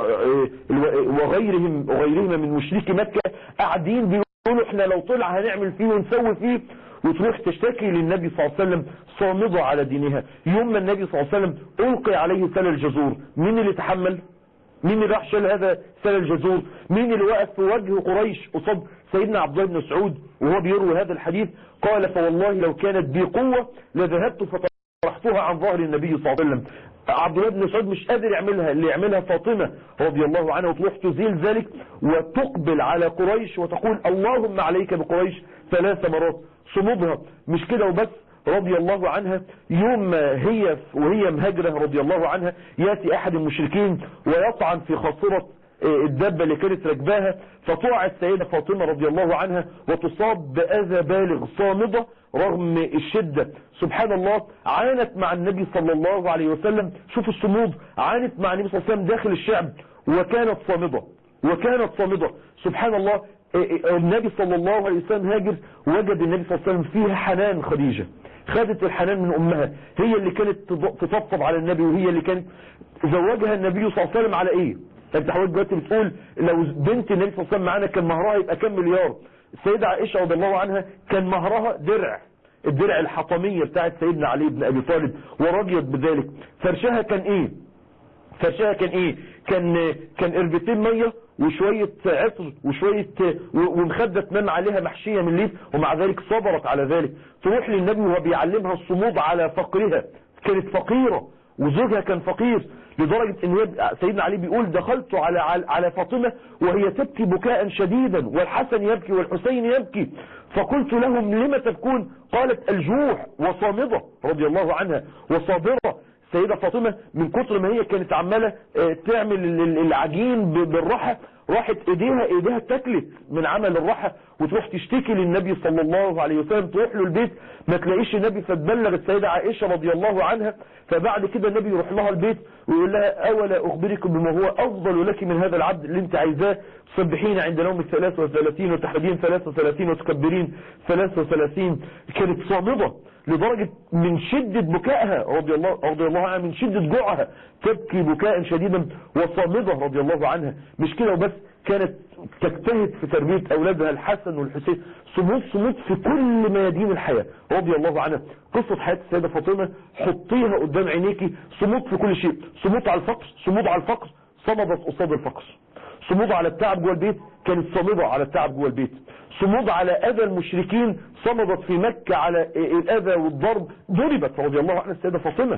وغيرهم وغيرهما من مشركي مكة قاعدين بيقولوا احنا لو طلع هنعمل فيه ونسوي فيه وتروح تشتكي للنبي صلى الله عليه وسلم صامدة على دينها يوم ما النبي صلى الله عليه وسلم ألقي عليه سل الجزور مين اللي تحمل مين اللي راح شال هذا سل الجزور مين اللي وقف في وجه قريش قصاد سيدنا عبد الله بن مسعود وهو بيروي هذا الحديث قال فوالله لو كانت بي قوة لذهبت فطرحتها عن ظهر النبي صلى الله عليه وسلم عبد الله بن مسعود مش قادر يعملها اللي يعملها فاطمة رضي الله عنها وتروح تزيل ذلك وتقبل على قريش وتقول اللهم عليك بقريش ثلاث مرات صمودها مش كده وبس رضي الله عنها يوم ما هي وهي مهاجرة رضي الله عنها ياتي احد المشركين ويطعن في خاصرة الدابة اللي كانت راكباها فتقع السيدة فاطمة رضي الله عنها وتصاب بأذى بالغ صامدة رغم الشدة سبحان الله عانت مع النبي صلى الله عليه وسلم شوف الصمود عانت مع النبي صلى الله عليه وسلم داخل الشعب وكانت صامدة وكانت صامدة سبحان الله النبي صلى الله عليه وسلم هاجر وجد النبي صلى الله عليه وسلم فيها حنان خديجة خدت الحنان من امها هي اللي كانت تطبطب على النبي وهي اللي كانت زوجها النبي صلى الله عليه وسلم على ايه انت حضرتك دلوقتي بتقول لو بنت النبي صلى الله عليه وسلم معانا كان مهرها يبقى كام مليار السيدة عائشة رضي الله عنها كان مهرها درع الدرع الحطمية بتاعت سيدنا علي بن ابي طالب ورضيت بذلك فرشها كان ايه فرشها كان ايه كان كان قربتين ميه وشوية عطر وشوية ومخدة تنام عليها محشية من ليف ومع ذلك صبرت على ذلك تروح للنبي وهو بيعلمها الصمود على فقرها كانت فقيرة وزوجها كان فقير لدرجة ان سيدنا علي بيقول دخلت على على فاطمة وهي تبكي بكاء شديدا والحسن يبكي والحسين يبكي فقلت لهم لما تبكون قالت الجوع وصامدة رضي الله عنها وصابرة السيدة فاطمة من كتر ما هي كانت عمالة تعمل العجين بالراحة راحت ايديها ايديها اتكلت من عمل الراحة وتروح تشتكي للنبي صلى الله عليه وسلم تروح له البيت ما تلاقيش النبي فتبلغ السيدة عائشة رضي الله عنها فبعد كده النبي يروح لها البيت ويقول لها اولا اخبركم بما هو افضل لك من هذا العبد اللي انت عايزاه تسبحين عند نوم 33 وتحمدين 33 وتكبرين 33 كانت صامدة لدرجة من شدة بكائها رضي الله, رضي الله عنها من شدة جوعها تبكي بكاء شديدا وصامدة رضي الله عنها مش كده وبس كانت تجتهد في تربية أولادها الحسن والحسين صمود صمود في كل ميادين الحياة رضي الله عنها قصة حياة السيدة فاطمة حطيها قدام عينيكي صمود في كل شيء صمود على الفقر صمود على الفقر صمدت قصاد الفقر صمود على التعب جوه البيت كانت صامدة على التعب جوه البيت صمود على أذى المشركين صمدت في مكة على الأذى والضرب ضربت رضي الله عنها السيدة فاطمة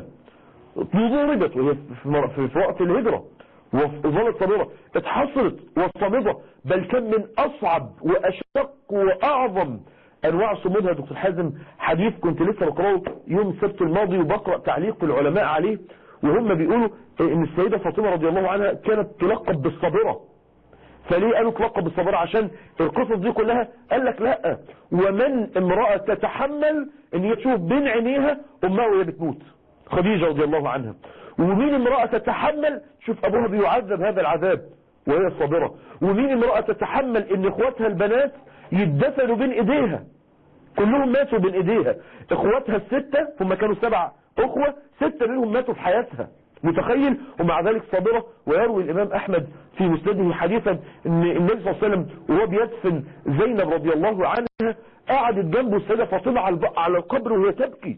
ضربت وهي في, في وقت الهجرة وظلت صابرة اتحصلت وصامدة بل كان من أصعب وأشق وأعظم أنواع صمودها يا دكتور حازم حديث كنت لسه بقرأه يوم السبت الماضي وبقرأ تعليق العلماء عليه وهم بيقولوا ان السيدة فاطمة رضي الله عنها كانت تلقب بالصابرة فليه قالوا تلقب بالصابرة عشان القصص دي كلها قال لك لا ومن امرأة تتحمل ان هي تشوف بين عينيها امها وهي بتموت خديجة رضي الله عنها ومين امرأة تتحمل شوف ابوها بيعذب هذا العذاب وهي صابرة ومين امرأة تتحمل ان اخواتها البنات يدفنوا بين ايديها كلهم ماتوا بين ايديها اخواتها الستة هم كانوا سبع اخوة ستة منهم ماتوا في حياتها متخيل ومع ذلك صابرة ويروي الامام احمد في مسنده حديثا ان النبي صلى الله عليه وسلم وهو بيدفن زينب رضي الله عنها قعدت جنبه السيدة فاطمة على القبر وهي تبكي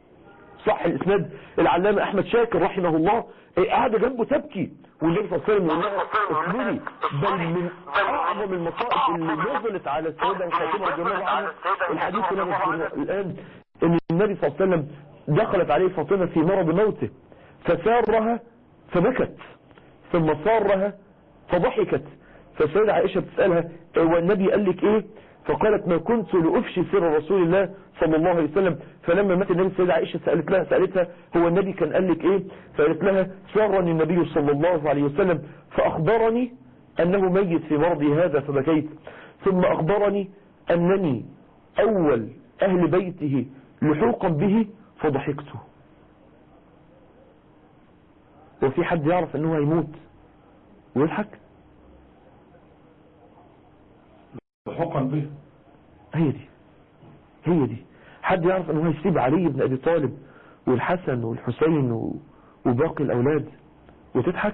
صح الاسناد العلامة احمد شاكر رحمه الله قاعدة جنبه تبكي والنبي صلى الله عليه وسلم يقول لها اصبري بل من اعظم المصائب اللي نزلت على السيدة فاطمة رضي الله عنها الحديث اللي انا الان ان النبي صلى الله عليه وسلم دخلت عليه فاطمة في مرض موته فسارها فبكت ثم صارها فضحكت فالسيدة عائشة بتسألها والنبي قال لك ايه فقالت ما كنت لأفشي سر رسول الله صلى الله عليه وسلم فلما مات النبي السيدة عائشة سألت لها سألتها هو النبي كان قال لك ايه فقالت لها سارني النبي صلى الله عليه وسلم فأخبرني أنه ميت في مرضي هذا فبكيت ثم أخبرني أنني أول أهل بيته لحوقا به فضحكته وفي حد يعرف انه هيموت ويضحك لحقا به هي دي هي دي حد يعرف انه هيسيب علي بن ابي طالب والحسن والحسين وباقي الاولاد وتضحك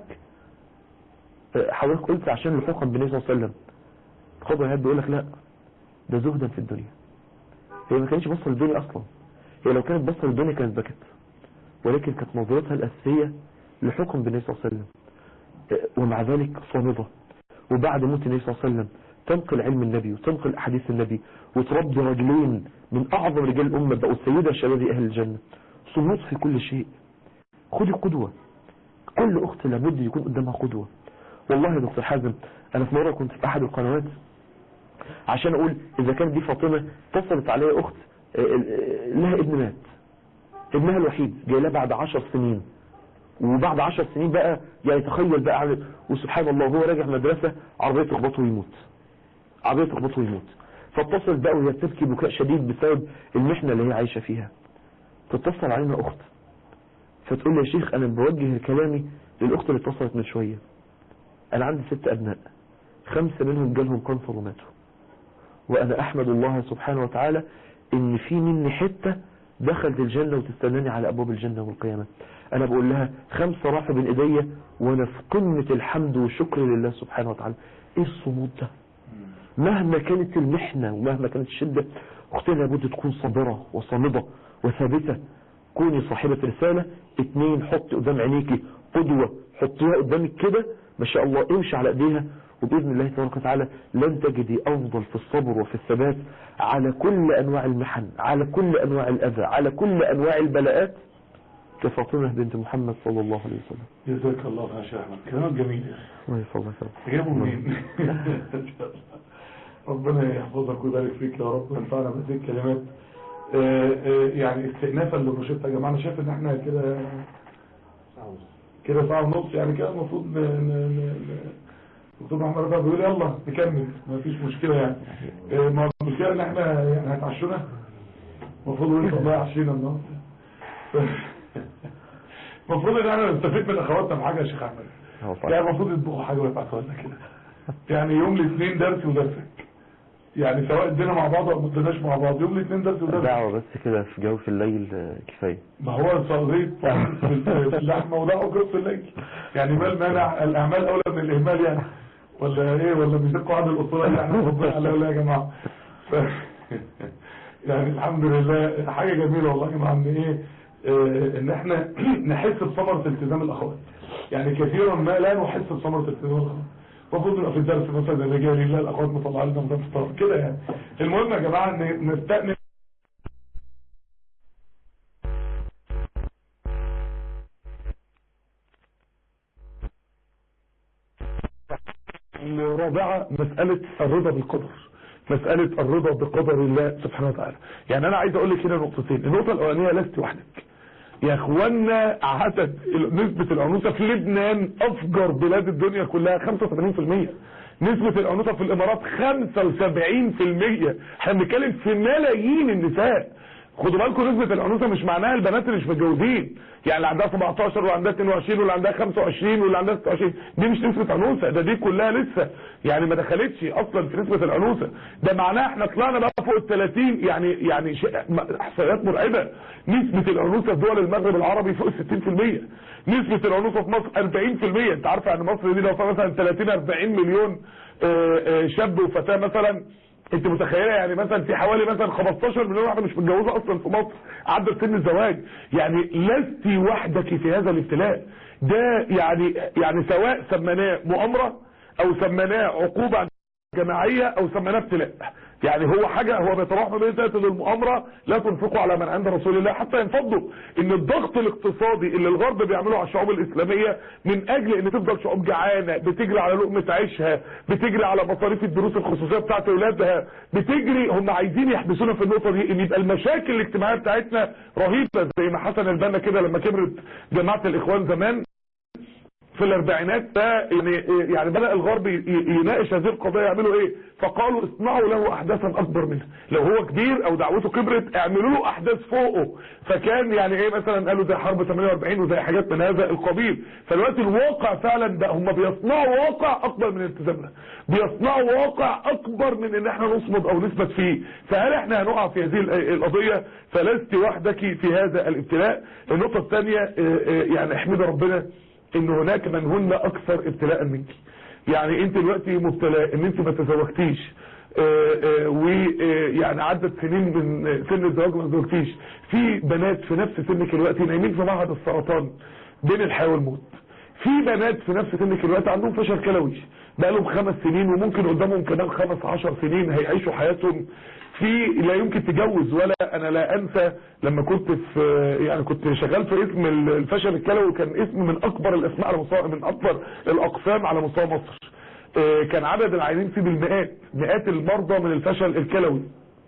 حضرتك قلت عشان لحوقا بالنبي صلى الله عليه وسلم خضر هاد بيقول لك لا ده زهدا في الدنيا هي ما كانتش بصة للدنيا اصلا هي لو كانت بصة للدنيا كانت بكت ولكن كانت نظرتها الاساسية لحكم بالنبي صلى الله عليه وسلم ومع ذلك صامدة وبعد موت النبي صلى الله عليه وسلم تنقل علم النبي وتنقل أحاديث النبي وتربي رجلين من أعظم رجال الأمة بقوا السيدة شباب أهل الجنة صمود في كل شيء خدي قدوة كل أخت لابد يكون قدامها قدوة والله يا دكتور حازم أنا في مرة كنت في أحد القنوات عشان أقول إذا كانت دي فاطمة اتصلت عليا أخت لها ابن مات ابنها الوحيد جاي لها بعد عشر سنين وبعد عشر سنين بقى يعني تخيل بقى عمل وسبحان الله هو راجع مدرسة عربية تخبطه ويموت عربية تخبطه ويموت فاتصل بقى وهي تبكي بكاء شديد بسبب المحنة اللي هي عايشة فيها تتصل علينا أخت فتقول لي يا شيخ أنا بوجه كلامي للأخت اللي اتصلت من شوية أنا عندي ست أبناء خمسة منهم جالهم كانسر وماتوا وأنا أحمد الله سبحانه وتعالى إن في مني حتة دخلت الجنة وتستناني على أبواب الجنة والقيامة أنا بقول لها خمسة راحوا بين إيديا وأنا في قمة الحمد والشكر لله سبحانه وتعالى إيه الصمود ده مهما كانت المحنة ومهما كانت الشدة أختنا لابد تكون صابرة وصامدة وثابتة كوني صاحبة رسالة اتنين حط قدام عينيكي قدوة حطيها قدامك كده ما شاء الله امشي على ايديها وبإذن الله تبارك وتعالى لن تجدي أفضل في الصبر وفي الثبات على كل أنواع المحن على كل أنواع الأذى على كل أنواع البلاءات كفاطمة بنت محمد صلى الله عليه وسلم جزاك الله خير يا شيخ احمد كلام جميل الله يفضلك يا رب جابوا منين ربنا يحفظك ويبارك فيك يا رب وينفعنا بهذه الكلمات آه، آه، يعني استئنافا للروشته يا جماعه انا شايف ان احنا كده كده ساعه ونص يعني كده المفروض ن- ن- ن- دكتور محمد رفعت بيقول يلا نكمل ما فيش مشكله يعني آه، ما المشكله ان احنا يعني هتعشونا المفروض نقول الله يعشينا النهارده المفروض ان احنا نستفيد من اخواتنا بحاجه يا شيخ احمد هو لا صحيح. المفروض يطبخوا حاجه ويبعتوها لنا كده يعني يوم الاثنين درس ودرسك يعني سواء ادينا مع بعض او ما اديناش مع بعض يوم الاثنين درس ودرس دعوة بس كده في جوف الليل آه، كفاية ما هو صغير في اللحمة وده أجر في الليل يعني ما المانع الأعمال أولى من الإهمال يعني ولا إيه ولا بيزقوا عن الأصول اللي احنا ربنا على ولا يا جماعة ف... يعني الحمد لله حاجة جميلة والله يا جماعة إن إيه آه، إن إحنا نحس بثمرة التزام الأخوات يعني كثيرا ما لا نحس بثمرة التزام الأخوات المفروض نبقى في الدرس مثلا الرجالي لا الأخوات مطلع لنا مدام فطار كده يعني المهم يا جماعة إن نستأنف الرابعة مسألة الرضا بالقدر مسألة الرضا بقدر الله سبحانه وتعالى يعني أنا عايز أقول لك هنا نقطتين النقطة الأولانية لست وحدك يا اخوانا عدد نسبة العنوسة في لبنان افجر بلاد الدنيا كلها 85% نسبة العنوسة في الامارات 75% احنا بنتكلم في ملايين النساء خدوا بالكم نسبة العنوسة مش معناها البنات اللي مش متجوزين يعني اللي عندها 17 واللي عندها 22 واللي عندها 25 واللي عندها 26 دي مش نسبة عنوسة ده دي كلها لسه يعني ما دخلتش اصلا في نسبة العنوسة ده معناه احنا طلعنا بقى فوق ال 30 يعني يعني شيء- احصائيات مرعبة نسبة العنوسة في دول المغرب العربي فوق ال 60% نسبة العنوسة في مصر 40% انت عارفه يعني مصر دي لو فيها مثلا 30 40 مليون آه، آه، شاب وفتاة مثلا انت متخيله يعني مثلا في حوالي مثلا 15 مليون واحده مش متجوزه اصلا في مصر عدت سن الزواج يعني لست وحدك في هذا الابتلاء ده يعني يعني سواء سميناه مؤامره او سميناه عقوبه جماعيه او سميناه ابتلاء يعني هو حاجة هو بيتراوح ما بين ذات المؤامرة لا تنفقوا على من عند رسول الله حتى ينفضوا ان الضغط الاقتصادي اللي الغرب بيعمله على الشعوب الاسلامية من اجل ان تفضل شعوب جعانة بتجري على لقمة عيشها بتجري على مصاريف الدروس الخصوصية بتاعت اولادها بتجري هم عايزين يحبسونا في النقطة دي ان يبقى المشاكل الاجتماعية بتاعتنا رهيبة زي ما حسن البنا كده لما كبرت جماعة الاخوان زمان في الاربعينات ده يعني يعني بدأ الغرب ي- ي- يناقش هذه القضية يعملوا ايه فقالوا اصنعوا له احداثا اكبر منها لو هو كبير او دعوته كبرت اعملوا له احداث فوقه فكان يعني ايه مثلا قالوا زي حرب 48 وزي حاجات من هذا القبيل فالوقت الواقع فعلا ده هم بيصنعوا واقع اكبر من التزامنا بيصنعوا واقع اكبر من ان احنا نصمد او نثبت فيه فهل احنا هنقع في هذه ال- القضية فلست وحدك في هذا الابتلاء النقطة الثانية يعني احمد ربنا ان هناك من هن اكثر ابتلاء منك يعني انت دلوقتي مبتلى ان انت ما تزوجتيش ويعني عدت سنين من سن الزواج ما تزوجتيش في بنات في نفس سنك دلوقتي نايمين في معهد السرطان بين الحياه والموت في بنات في نفس سنك دلوقتي عندهم فشل كلوي بقالهم خمس سنين وممكن قدامهم كمان خمس عشر سنين هيعيشوا حياتهم في لا يمكن تجوز ولا انا لا انسى لما كنت في يعني كنت شغال في اسم الفشل الكلوي كان اسم من اكبر الاسماء على مستوى من اكبر الاقسام على مستوى مصر آه، كان عدد العيانين فيه بالمئات مئات المرضى من الفشل الكلوي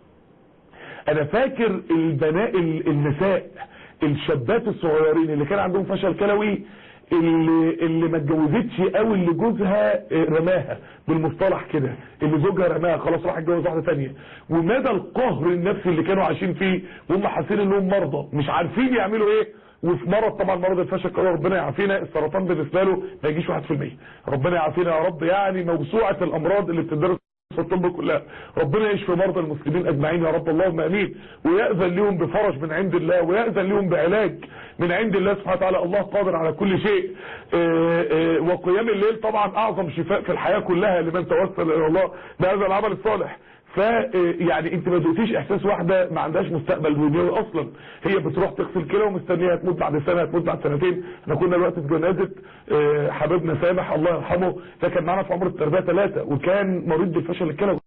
انا فاكر البناء ال- النساء الشابات الصغيرين اللي كان عندهم فشل كلوي اللي, اللي ما اتجوزتش او اللي جوزها آه، رماها بالمصطلح كده اللي زوجها رماها خلاص راح اتجوز واحده ثانيه ومدى القهر النفسي اللي كانوا عايشين فيه وهم حاسين انهم مرضى مش عارفين يعملوا ايه وفي مرض طبعا مرض الفشل الكلوي ربنا يعافينا السرطان بالنسبه له ما يجيش 1% ربنا يعافينا يا رب يعني موسوعه الامراض اللي بتدرس في الطب كلها ربنا يشفي مرضى المسلمين اجمعين يا رب اللهم امين ويأذن لهم بفرج من عند الله ويأذن لهم بعلاج من عند الله سبحانه وتعالى الله قادر على كل شيء آه، آه، وقيام الليل طبعا اعظم شفاء في الحياة كلها لمن توسل الى الله بهذا العمل الصالح ف يعني انت ما دقتيش احساس واحده ما عندهاش مستقبل دنيوي اصلا هي بتروح تغسل كلى ومستنيه تموت بعد سنه تموت بعد سنتين احنا كنا دلوقتي في جنازه آه، حبيبنا سامح الله يرحمه ده كان معانا في عمر التربيه ثلاثه وكان مريض بالفشل الكلوي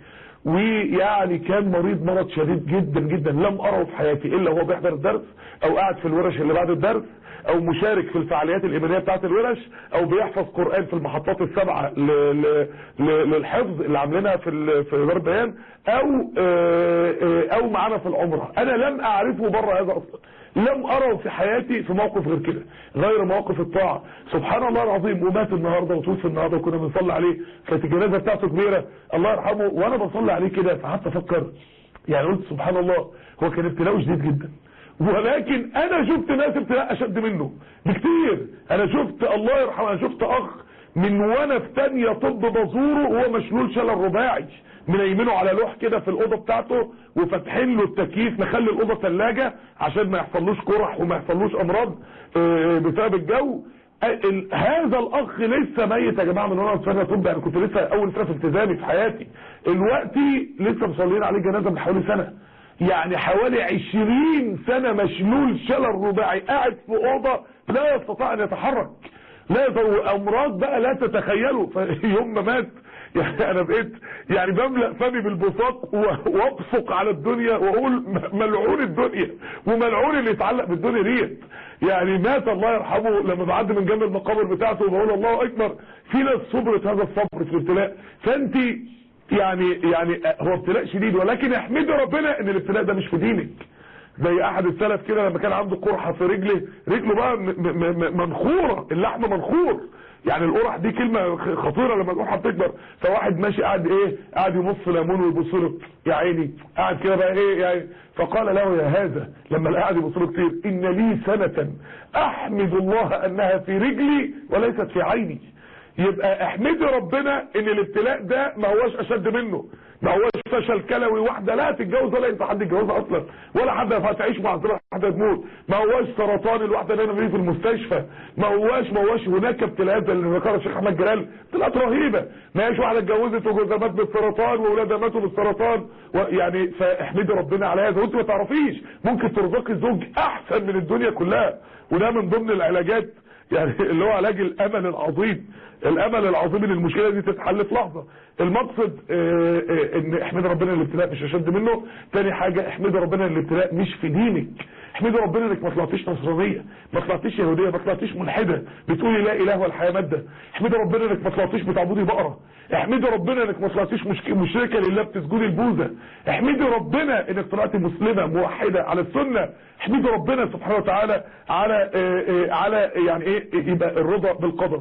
ويعني كان مريض مرض شديد جدا جدا لم اره في حياتي الا وهو بيحضر الدرس او قاعد في الورش اللي بعد الدرس او مشارك في الفعاليات الايمانيه بتاعه الورش او بيحفظ قران في المحطات السبعه ل... ل... ل... للحفظ اللي عاملينها في ال... في دار بيان او آه، آه، او معانا في العمره انا لم اعرفه بره هذا اصلا لم ارى في حياتي في موقف غير كده غير مواقف الطاعه سبحان الله العظيم ومات النهارده وتوفي النهارده وكنا بنصلي عليه كانت الجنازه بتاعته كبيره الله يرحمه وانا بصلي عليه كده فقعدت افكر يعني قلت سبحان الله هو كان ابتلاءه شديد جدا ولكن انا شفت ناس ابتلاء اشد منه بكتير انا شفت الله يرحمه انا شفت اخ من وانا في تانية طب بزوره وهو مشلول شلل رباعي منيمينه على لوح كده في الاوضه بتاعته وفاتحين له التكييف مخلي الاوضه ثلاجه عشان ما يحصلوش قرح وما يحصلوش امراض آه، بسبب الجو ال- هذا الاخ لسه ميت يا جماعه من وانا في سنه طب يعني كنت لسه اول سنه في التزامي في حياتي دلوقتي لسه مصلين عليه جنازه من حوالي سنه يعني حوالي عشرين سنة مشلول شلل رباعي قاعد في اوضه لا يستطيع ان يتحرك لا يضر امراض بقى لا تتخيلوا فيوم ما مات يعني انا بقيت يعني بملأ فمي بالبصاق و- وابصق على الدنيا واقول م- ملعون الدنيا وملعون اللي يتعلق بالدنيا ديت يعني مات الله يرحمه لما بعد من جنب المقابر بتاعته وبقول الله اكبر في ناس صبرت هذا الصبر في الابتلاء فانت يعني يعني هو ابتلاء شديد ولكن احمدي ربنا ان الابتلاء ده مش في دينك زي احد السلف كده لما كان عنده قرحه في رجله رجله بقى م- م- م- منخوره اللحم منخور يعني القرح دي كلمه خ- خطيره لما القرحه بتكبر فواحد ماشي قاعد ايه قاعد يمص ليمون ويبص له يا عيني قاعد كده بقى ايه يعني فقال له يا هذا لما قاعد يبص له كتير ان لي سنه احمد الله انها في رجلي وليست في عيني يبقى احمدي ربنا ان الابتلاء ده ما هوش اشد منه ما هوش فشل كلوي واحده لا تتجوز ولا ينفع حد يتجوزها اصلا ولا حد هتعيش مع زراعه حد تموت ما هوش سرطان الواحده دايما بيه في المستشفى ما هوش ما هوش هناك ابتلاءات زي اللي ذكرها الشيخ احمد جلال ابتلاءات رهيبه ما هيش واحده اتجوزت وجوزها مات بالسرطان واولادها ماتوا بالسرطان يعني فاحمدي ربنا على هذا وانت ما تعرفيش ممكن ترزقي زوج احسن من الدنيا كلها وده من ضمن العلاجات يعني اللي هو علاج الامل العظيم الامل العظيم ان المشكله دي تتحل في لحظه المقصد آه، آه، ان احمد ربنا ان الابتلاء مش اشد منه تاني حاجه احمد ربنا ان الابتلاء مش في دينك احمد ربنا انك ما طلعتيش نصرانيه ما طلعتيش يهوديه ما طلعتيش ملحده بتقولي لا اله والحياه ماده احمد ربنا انك ما طلعتيش بتعبدي بقره احمد ربنا انك ما طلعتيش مشك- مشركه لله بتسجدي البوذا احمد ربنا انك طلعتي مسلمه موحده على السنه احمد ربنا سبحانه وتعالى على آه، آه، على يعني ايه يبقى الرضا بالقدر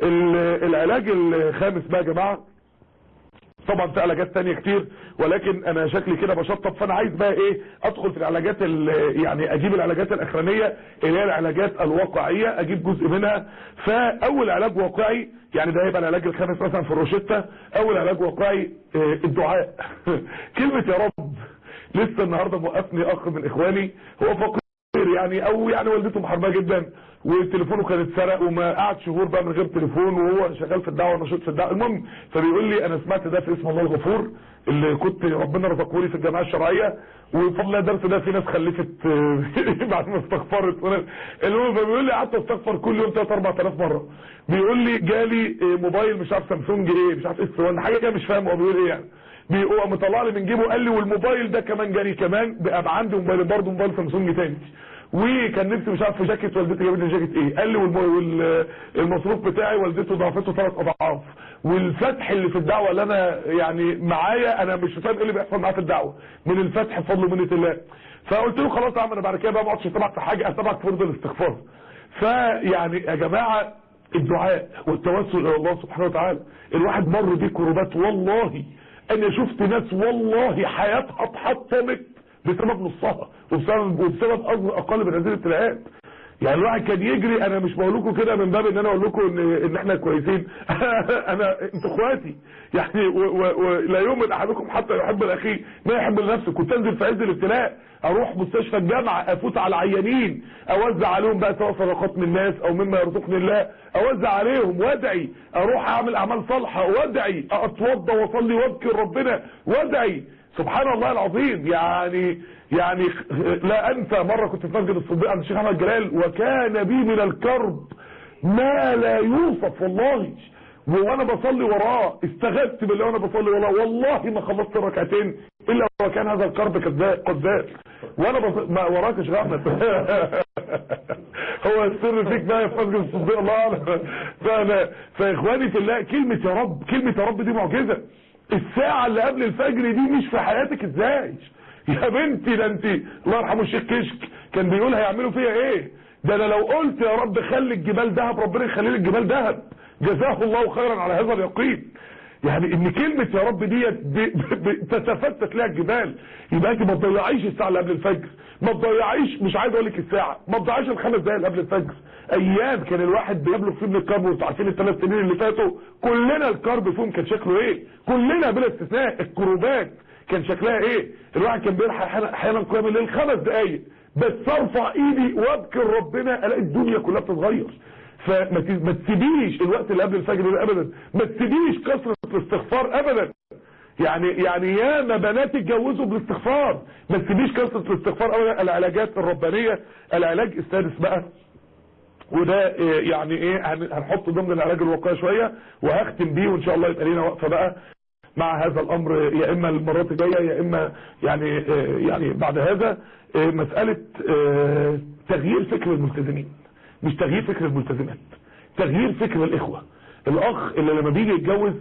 ال- العلاج الخامس بقى يا جماعه طبعا في علاجات تانية كتير ولكن انا شكلي كده بشطب فانا عايز بقى ايه ادخل في العلاجات ال- يعني اجيب العلاجات الاخرانية اللي هي العلاجات الواقعية اجيب جزء منها فاول علاج واقعي يعني ده هيبقى العلاج الخامس مثلا في الروشتة اول علاج واقعي آه، الدعاء كلمة يا رب لسه النهاردة موقفني اخ من اخواني هو فقير يعني او يعني والدته محاربه جدا وتليفونه كان اتسرق وما قعد شهور بقى من غير تليفون وهو شغال في الدعوه ونشيط في الدعوه المهم فبيقول لي انا سمعت ده في اسم الله الغفور اللي كنت ربنا رزقه لي في الجامعه الشرعيه وبفضل الله الدرس ده في ناس خلفت بعد ما استغفرت وأنا- المهم فبيقول لي قعدت استغفر كل يوم 3 4000 مره بيقول لي جالي موبايل مش عارف سامسونج ايه مش عارف اس 1 حاجه كده مش فاهم هو بيقول ايه يعني بيقوم مطلع لي من جيبه قال لي والموبايل ده كمان جالي كمان بقى عندي موبايل برضه موبايل سامسونج تاني وكان نفسي مش عارف في جاكيت والدتي جابت لي جاكيت ايه قال لي والمصروف بتاعي والدته ضاعفته ثلاث اضعاف والفتح اللي في الدعوه اللي انا يعني معايا انا مش فاهم ايه اللي بيحصل معايا في الدعوه من الفتح بفضل ومنه الله فقلت له خلاص يا عم انا بعد كده بقى ما اقعدش اتابعك في حاجه اتابعك في فرض الاستغفار فيعني يا جماعه الدعاء والتوسل الى الله سبحانه وتعالى الواحد مر بيه كروبات والله انا شفت ناس والله حياتها اتحطمت بسبب نصها وبسبب وبسبب أصغر- اقل من هذه الابتلاءات يعني الواحد كان يجري انا مش بقول لكم كده من باب ان انا اقول لكم ان ان احنا كويسين انا انتوا اخواتي يعني و- و- ولا يؤمن احدكم حتى يحب الاخيه ما يحب لنفسه كنت انزل في عز الابتلاء اروح مستشفى الجامعه افوت على عيانين اوزع عليهم بقى سواء صدقات من الناس او مما يرزقني الله اوزع عليهم وادعي اروح اعمل اعمال صالحه وادعي اتوضى واصلي واذكر ربنا وادعي سبحان الله العظيم يعني يعني لا انسى مره كنت في مسجد الصديق عند الشيخ احمد جلال وكان بي من الكرب ما لا يوصف والله وانا بصلي وراه استغثت بالله وانا بصلي وراه والله ما خلصت ركعتين الا وكان هذا الكرب كذاب قذاب وانا بص... ما وراك يا شيخ احمد هو السر فيك بقى في مسجد الصديق الله اعلم فانا فاخواني في الله كلمه يا رب كلمه يا رب دي معجزه الساعه اللي قبل الفجر دي مش في حياتك ازاي يا بنتي ده انت الله يرحمه الشيخ كشك كان بيقول هيعملوا فيها ايه ده انا لو قلت يا رب خلي الجبال ذهب ربنا يخلي لي الجبال ذهب جزاه الله خيرا على هذا اليقين يعني ان كلمة يا رب ديت تتفتت لها الجبال يبقى انت ما تضيعيش الساعة اللي قبل الفجر ما تضيعيش مش عايز اقول لك الساعة ما تضيعيش الخمس دقايق اللي قبل الفجر ايام كان الواحد بيبلغ فيه من الكرب وانتوا عارفين الثلاث سنين اللي فاتوا كلنا الكرب فيهم كان شكله ايه كلنا بلا استثناء الكروبات كان شكلها ايه الواحد كان بيلحق احيانا قيام الليل خمس دقايق بس ارفع ايدي وابكر ربنا الاقي الدنيا كلها بتتغير فما تسيبيش الوقت اللي قبل الفجر ده ابدا ما تسيبيش كثره الاستغفار ابدا يعني يعني ياما بنات اتجوزوا بالاستغفار ما تسيبيش كثره الاستغفار ابدا العلاجات الربانيه العلاج السادس بقى وده يعني ايه هنحط ضمن العلاج الواقعي شويه وهختم بيه وان شاء الله يبقى لينا وقفه بقى مع هذا الامر يا اما المرات الجايه يا اما يعني يعني بعد هذا مساله تغيير فكر الملتزمين مش تغيير فكر الملتزمات تغيير فكر الاخوه الاخ اللي لما بيجي يتجوز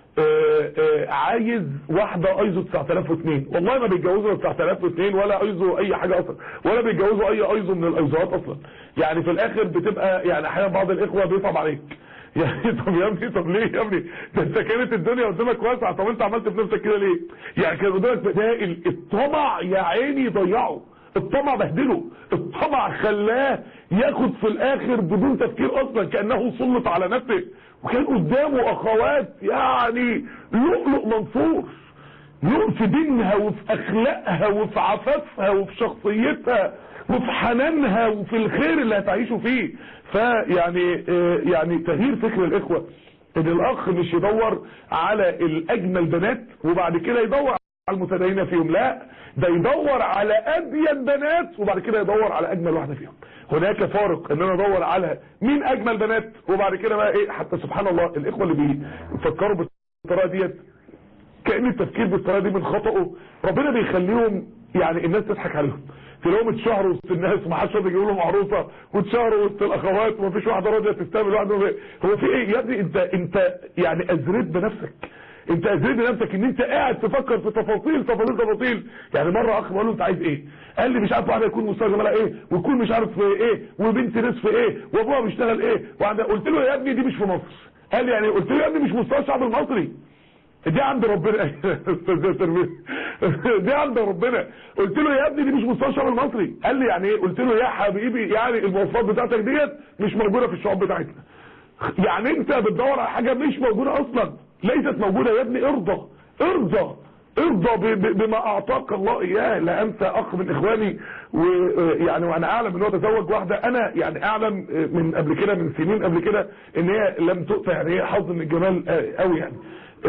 عايز واحدة ايزو 9002 والله ما بيتجوزوا 9002 ولا ايزو اي حاجة اصلا ولا بيتجوزوا اي ايزو من الايزوات اصلا يعني في الاخر بتبقى يعني احيانا بعض الاخوة بيصعب عليك يعني طب يا ابني طب ليه يا ابني ده انت كانت الدنيا قدامك واسعه طب انت عملت في نفسك كده ليه يعني كان قدامك بدائل الطمع يا عيني ضيعه الطمع بهدله الطمع خلاه ياخد في الاخر بدون تفكير اصلا كانه سلط على نفسه وكان قدامه اخوات يعني لؤلؤ منصور لؤلؤ في دينها وفي اخلاقها وفي عفافها وفي شخصيتها وفي حنانها وفي الخير اللي هتعيشوا فيه فيعني يعني تغيير فكر الاخوه ان الاخ مش يدور على الاجمل بنات وبعد كده يدور على المتدينه فيهم لا ده يدور على ابين بنات وبعد كده يدور على اجمل واحده فيهم هناك فارق ان انا ادور على مين اجمل بنات وبعد كده بقى ايه حتى سبحان الله الاخوه اللي بيفكروا بالطريقه ديت كان التفكير بالطريقه دي من خطأه ربنا بيخليهم يعني الناس تضحك عليهم تلاقيهم اتشهروا وسط الناس وما حدش راضي يجيب لهم عروسه واتشهروا وسط الاخوات وما فيش واحده راضيه تستقبل واحده هو في ايه يا ابني انت انت يعني ازريت بنفسك انت ازريت بنفسك ان انت قاعد تفكر في تفاصيل تفاصيل تفاصيل يعني مره اخ بقول له انت عايز ايه قال لي مش عارف واحده يكون مستوى جمالها ايه ويكون مش عارف في ايه وبنت ناس في ايه وابوها بيشتغل ايه وعند قلت له يا ابني دي مش في مصر قال لي يعني قلت له يا ابني مش مستوى الشعب المصري دي عند ربنا دي عند ربنا قلت له يا ابني دي مش مستوى الشعب المصري قال لي يعني ايه قلت له يا حبيبي يعني المواصفات بتاعتك ديت مش موجوده في الشعوب بتاعتنا يعني انت بتدور على حاجه مش موجوده اصلا ليست موجوده يا ابني ارضى ارضى ارضى بما اعطاك الله اياه لا انت اخ من اخواني ويعني وانا اعلم ان هو تزوج واحده انا يعني اعلم من قبل كده من سنين قبل كده ان هي لم تؤتى يعني هي حظ من الجمال قوي يعني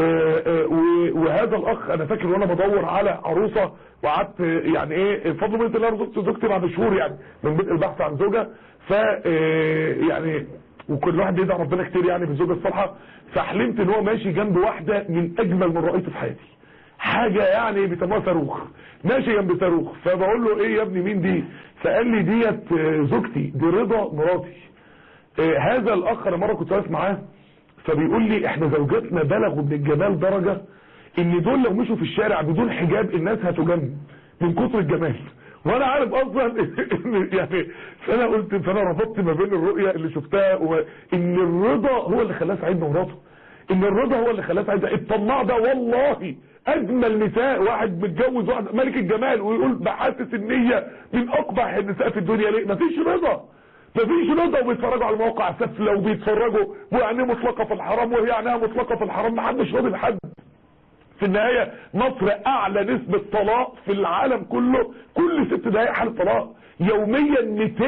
وهذا الاخ انا فاكر وانا بدور على عروسه وقعدت يعني ايه بفضل من الله رزقت زوجتي بعد شهور يعني من بدء البحث عن زوجه ف يعني وكل واحد بيدعي ربنا كتير يعني بالزوجه الصالحه فحلمت ان هو ماشي جنب واحده من اجمل من رأيته في حياتي حاجه يعني بيسموها صاروخ ماشي جنب صاروخ فبقول له ايه يا ابني مين دي فقال لي ديت زوجتي دي رضا مراتي هذا الاخ انا مره كنت واقف معاه فبيقول لي احنا زوجاتنا بلغوا من الجمال درجه ان دول لو مشوا في الشارع بدون حجاب الناس هتجن من كتر الجمال وانا عارف اصلا ان يعني فانا قلت فانا ربطت ما بين الرؤيه اللي شفتها وان الرضا هو اللي خلاه سعيد مراته ان الرضا هو اللي خلاه سعيد الطماع ده والله اجمل نساء واحد متجوز واحد ملك الجمال ويقول بحاسس النية من اقبح النساء في الدنيا ليه مفيش رضا مفيش رضا وبيتفرجوا على مواقع سفلة وبيتفرجوا وعينيه مطلقة في الحرام وهي عينيها مطلقة في الحرام محدش راضي لحد في النهاية مصر اعلى نسبة طلاق في العالم كله كل ست دقايق حالة طلاق يوميا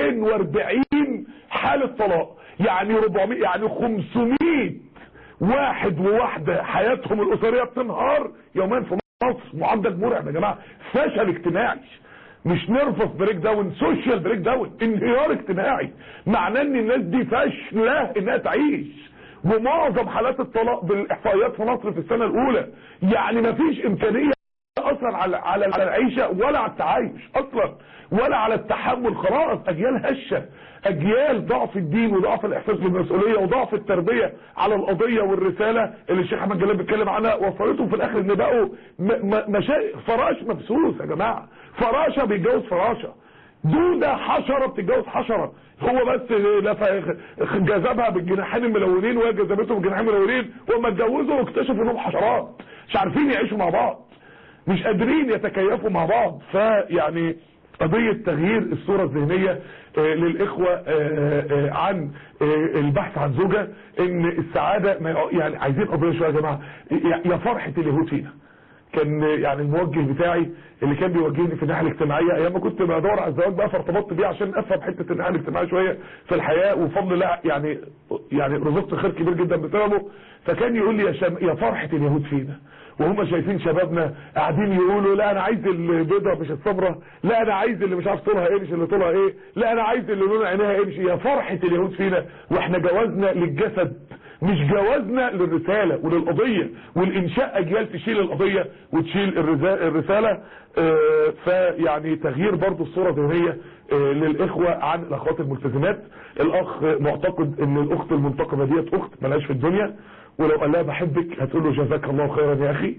240 حالة طلاق يعني 400 يعني 500 واحد وواحدة حياتهم الاسرية بتنهار يوميا في مصر معدل مرعب يا جماعة فشل اجتماعي مش نرفس بريك داون سوشيال بريك داون انهيار اجتماعي معناه ان الناس دي فاشله انها تعيش ومعظم حالات الطلاق بالاحصائيات في مصر في السنه الاولى يعني مفيش امكانيه اصلا على على العيشه ولا على التعايش اصلا ولا على التحمل خلاص اجيال هشه اجيال ضعف الدين وضعف الاحساس بالمسؤوليه وضعف التربيه على القضيه والرساله اللي الشيخ احمد جلال بيتكلم عنها وصلتهم في الاخر ان بقوا مشايخ فراش مبسوس يا جماعه فراشه بيتجوز فراشه دودة حشرة بتتجوز حشرة هو بس لف- جذبها بالجناحين الملونين وهي جذبته بالجناحين الملونين وهم اتجوزوا واكتشفوا انهم حشرات مش عارفين يعيشوا مع بعض مش قادرين يتكيفوا مع بعض فيعني قضية تغيير الصورة الذهنية آه، للإخوة آه، آه، عن آه، البحث عن زوجة ان السعادة ما يق- يعني عايزين قضية شوية يا جماعة يا- يا فرحة اليهود فينا كان يعني الموجه بتاعي اللي كان بيوجهني في الناحيه الاجتماعيه ايام ما كنت بدور على الزواج بقى فارتبطت بيه عشان افهم حته الناحيه الاجتماعيه شويه في الحياه وفضل الله يعني يعني رزقت خير كبير جدا بسببه فكان يقول لي يا شم يا فرحه اليهود فينا وهم شايفين شبابنا قاعدين يقولوا لا انا عايز البيضه مش السمراء لا انا عايز اللي مش عارف طولها ايه مش اللي طولها ايه لا انا عايز اللي لون عينيها ايه مش يا فرحه اليهود فينا واحنا جوازنا للجسد مش جوازنا للرسالة وللقضية والإنشاء أجيال تشيل القضية وتشيل الرزا- الرسالة آه، فيعني تغيير برضو الصورة الذهنية آه، للإخوة عن الأخوات الملتزمات الأخ معتقد أن الأخت المنتقبة ديت أخت ملهاش في الدنيا ولو قال لها بحبك هتقول له جزاك الله خيرا يا أخي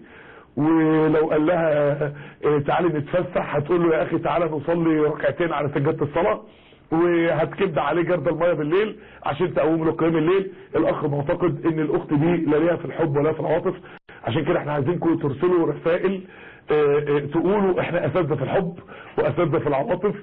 ولو قال لها آه، تعالي نتفسح هتقول له يا أخي تعالى نصلي ركعتين على سجادة الصلاة وهتكب عليه جرد الميه بالليل عشان تقوم له قيام الليل الاخ معتقد ان الاخت دي لا ليها في الحب ولا في العاطف عشان كده احنا عايزينكم ترسلوا رسائل آه، آه، تقولوا احنا اساتذه في الحب واساتذه في العواطف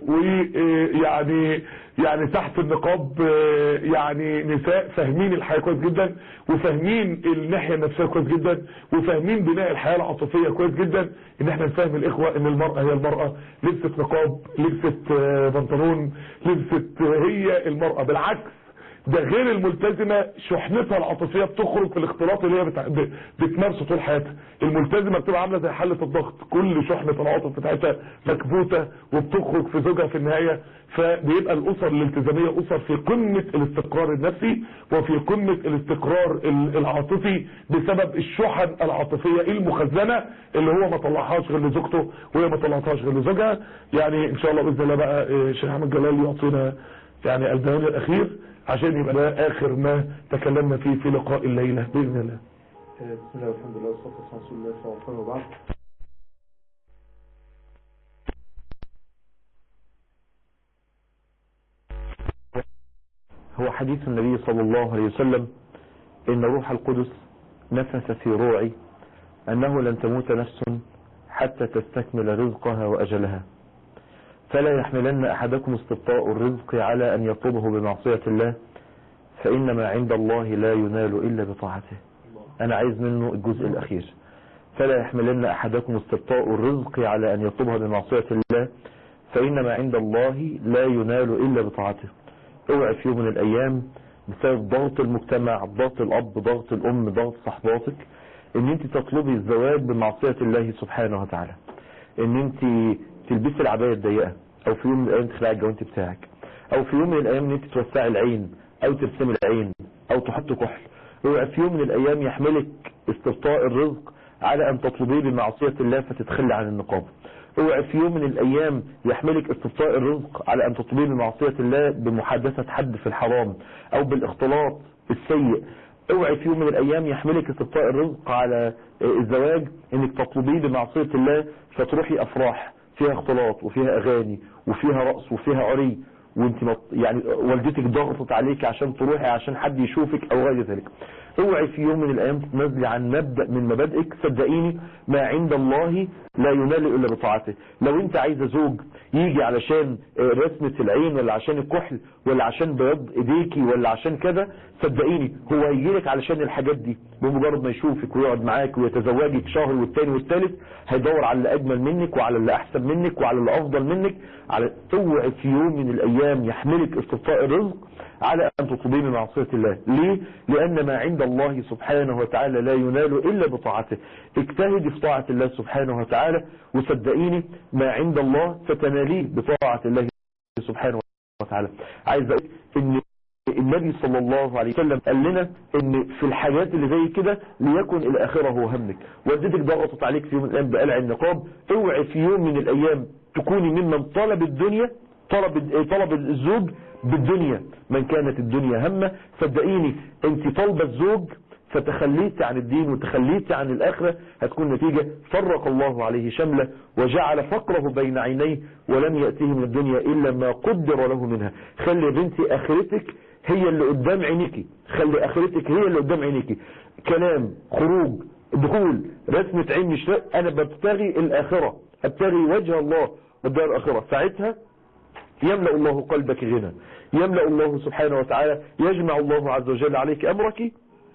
ويعني يعني تحت النقاب آه، يعني نساء فاهمين الحياه كويس جدا وفاهمين الناحيه النفسيه كويس جدا وفاهمين بناء الحياه العاطفيه كويس جدا ان احنا نفهم الاخوه ان المراه هي المراه لبست نقاب لبست آه، بنطلون لبست آه، هي المراه بالعكس ده غير الملتزمة شحنتها العاطفية بتخرج في الاختلاط اللي هي بتع... ب... بتمارسه طول حياتها الملتزمة بتبقى عاملة زي حلة الضغط كل شحنة العاطف بتاعتها مكبوتة وبتخرج في زوجها في النهاية فبيبقى الأسر الالتزامية أسر في قمة الاستقرار النفسي وفي قمة الاستقرار ال- العاطفي بسبب الشحن العاطفية المخزنة اللي هو ما طلعهاش غير لزوجته وهي ما طلعتهاش غير لزوجها يعني ان شاء الله بإذن الله بقى آه، الشيخ احمد جلال يعطينا يعني البيان الأخير عشان يبقى ده آخر ما تكلمنا فيه في لقاء الليلة بإذن الله بسم الله والحمد لله والصلاة والسلام على رسول الله صلى الله عليه وسلم وبعد هو حديث النبي صلى الله عليه وسلم إن روح القدس نفس في روعي أنه لن تموت نفس حتى تستكمل رزقها وأجلها فلا يحملن أحدكم استبطاء الرزق على أن يطلبه بمعصية الله فإنما عند الله لا ينال إلا بطاعته أنا عايز منه الجزء الأخير فلا يحملن أحدكم استبطاء الرزق على أن يطلبها بمعصية الله فإنما عند الله لا ينال إلا بطاعته اوعي في يوم من الأيام بسبب ضغط المجتمع ضغط الأب ضغط الأم ضغط صحباتك ان انت تطلبي الزواج بمعصية الله سبحانه وتعالى ان انت تلبسي العباية الضيقة او في يوم من الايام تخلعي الجوانت بتاعك او في يوم من الايام ان انت توسعي العين او ترسمي العين او تحطي كحل اوعي في يوم من الايام يحملك استبطاء الرزق على ان تطلبيه بمعصية الله فتتخلي عن النقاب اوعي في يوم من الايام يحملك استبطاء الرزق على ان تطلبيه بمعصية الله بمحادثة حد في الحرام او بالاختلاط السيء اوعي في يوم من الايام يحملك استبطاء الرزق على الزواج انك تطلبيه بمعصية الله فتروحي افراح فيها اختلاط وفيها اغاني وفيها رقص وفيها عري وانت مط... يعني والدتك ضغطت عليك عشان تروحي عشان حد يشوفك او غير ذلك اوعي في يوم من الايام تتنازلي عن مبدأ من مبادئك صدقيني ما عند الله لا ينال الا بطاعته لو انت عايزه زوج يجي علشان رسمة العين ولا عشان الكحل ولا عشان بياض ايديكي ولا عشان كذا صدقيني هو هيجيلك علشان الحاجات دي بمجرد ما يشوفك ويقعد معاك ويتزوجك شهر والتاني والتالت هيدور على اللي اجمل منك وعلى اللي احسن منك وعلى اللي افضل منك على اوعي في يوم من الايام يحملك استبطاء الرزق على أن تطلبيه بمعصية الله ليه؟ لأن ما عند الله سبحانه وتعالى لا ينال إلا بطاعته اجتهدي في طاعة الله سبحانه وتعالى وصدقيني ما عند الله فتناليه بطاعة الله سبحانه وتعالى عايز أقول إن النبي صلى الله عليه وسلم قال لنا ان في الحاجات اللي زي كده ليكن الاخره هو همك والدتك ضغطت عليك في يوم من الايام بقلع النقاب اوعي في يوم من الايام تكوني ممن طلب الدنيا طلب طلب الزوج بالدنيا من كانت الدنيا همه صدقيني انت طالبه الزوج فتخليت عن الدين وتخليت عن الآخرة هتكون نتيجة فرق الله عليه شمله وجعل فقره بين عينيه ولم يأتيه من الدنيا إلا ما قدر له منها خلي يا بنتي آخرتك هي اللي قدام عينيكي خلي آخرتك هي اللي قدام عينيكي كلام خروج دخول رسمة عين مش أنا ببتغي الآخرة أبتغي وجه الله والدار الآخرة ساعتها يملأ الله قلبك غنى يملأ الله سبحانه وتعالى يجمع الله عز وجل عليك أمرك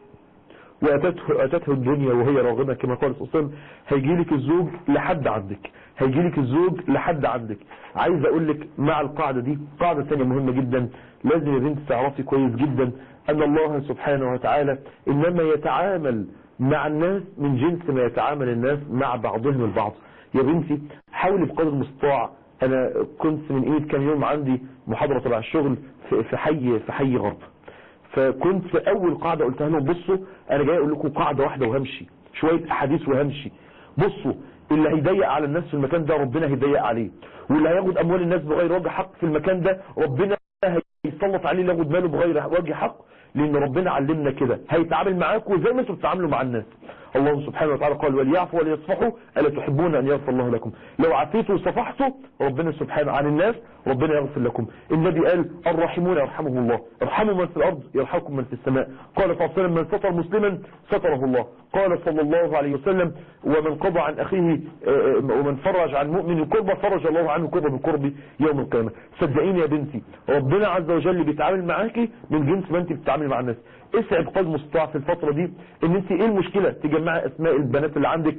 وأتته أتته الدنيا وهي راغمة كما قال صلى الله عليه وسلم هيجي لك الزوج لحد عندك هيجي لك الزوج لحد عندك عايز أقول لك مع القاعدة دي قاعدة ثانية مهمة جدا لازم يا بنت تعرفي كويس جدا أن الله سبحانه وتعالى إنما يتعامل مع الناس من جنس ما يتعامل الناس مع بعضهم البعض يا بنتي حاولي بقدر المستطاع انا كنت من قيمه كام يوم عندي محاضره تبع الشغل في في حي في حي غرب فكنت في اول قاعده قلتها لهم بصوا انا جاي اقول لكم قاعده واحده وهمشي شويه احاديث وهمشي بصوا اللي هيضيق على الناس في المكان ده ربنا هيضيق عليه واللي هياخد اموال الناس بغير وجه حق في المكان ده ربنا هيسلط عليه اللي ياخد ماله بغير وجه حق لان ربنا علمنا كده هيتعامل معاكم زي ما انتم بتتعاملوا مع الناس الله سبحانه وتعالى قال وليعفوا وليصفحوا ألا تحبون أن يغفر الله لكم لو عفيتوا وصفحتوا ربنا سبحانه عن الناس ربنا يغفر لكم النبي قال الراحمون يرحمهم الله ارحموا من في الأرض يرحمكم من في السماء قال صلى الله عليه وسلم من ستر مسلما ستره الله قال صلى الله عليه وسلم ومن قضى عن أخيه ومن فرج عن مؤمن كربة فرج الله عنه كربة بالقرب يوم القيامة صدقيني يا بنتي ربنا عز وجل بيتعامل معاكي من جنس ما انت بتتعامل مع الناس اسعد قلب مستطاع في الفترة دي ان انت ايه المشكلة تجمعي اسماء البنات اللي عندك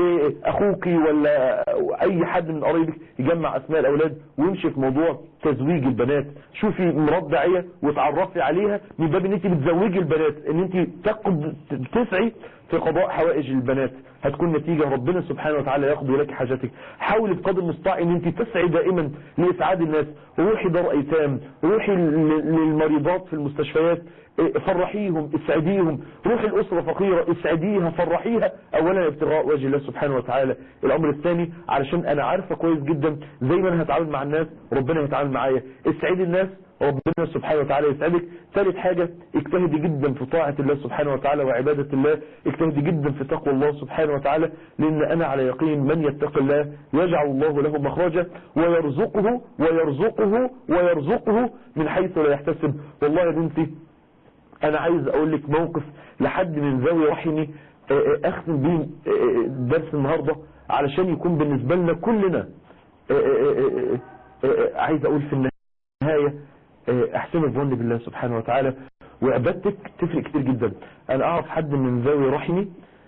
واخوكي ولا اي حد من قرايبك يجمع اسماء الاولاد ويمشي في موضوع تزويج البنات شوفي مرات داعية وتعرفي عليها من باب ان انت بتزوجي البنات ان انت تقض تسعي في قضاء حوائج البنات هتكون نتيجة ربنا سبحانه وتعالى يقضي لك حاجاتك حاولي بقدر المستطاع ان انت تسعي دائما لاسعاد الناس روحي دار ايتام روحي للمريضات في المستشفيات فرحيهم اسعديهم روحي الاسرة فقيرة اسعديها فرحيها اولا ابتغاء وجه الله سبحانه وتعالى الامر الثاني علشان انا عارفة كويس جدا زي ما انا هتعامل مع الناس ربنا هيتعامل معايا اسعدي الناس ربنا سبحانه وتعالى يسعدك ثالث حاجة اجتهدي جدا في طاعة الله سبحانه وتعالى وعبادة الله اجتهدي جدا في تقوى الله سبحانه وتعالى لان انا على يقين من يتق الله يجعل الله له مخرجا ويرزقه ويرزقه ويرزقه من حيث لا يحتسب والله يا بنتي انا عايز اقول لك موقف لحد من ذوي رحمي اختم بيه درس النهاردة علشان يكون بالنسبة لنا كلنا عايز اقول في النهاية احسن الظن بالله سبحانه وتعالى وعبادتك تفرق كتير جدا انا اعرف حد من ذوي رحمي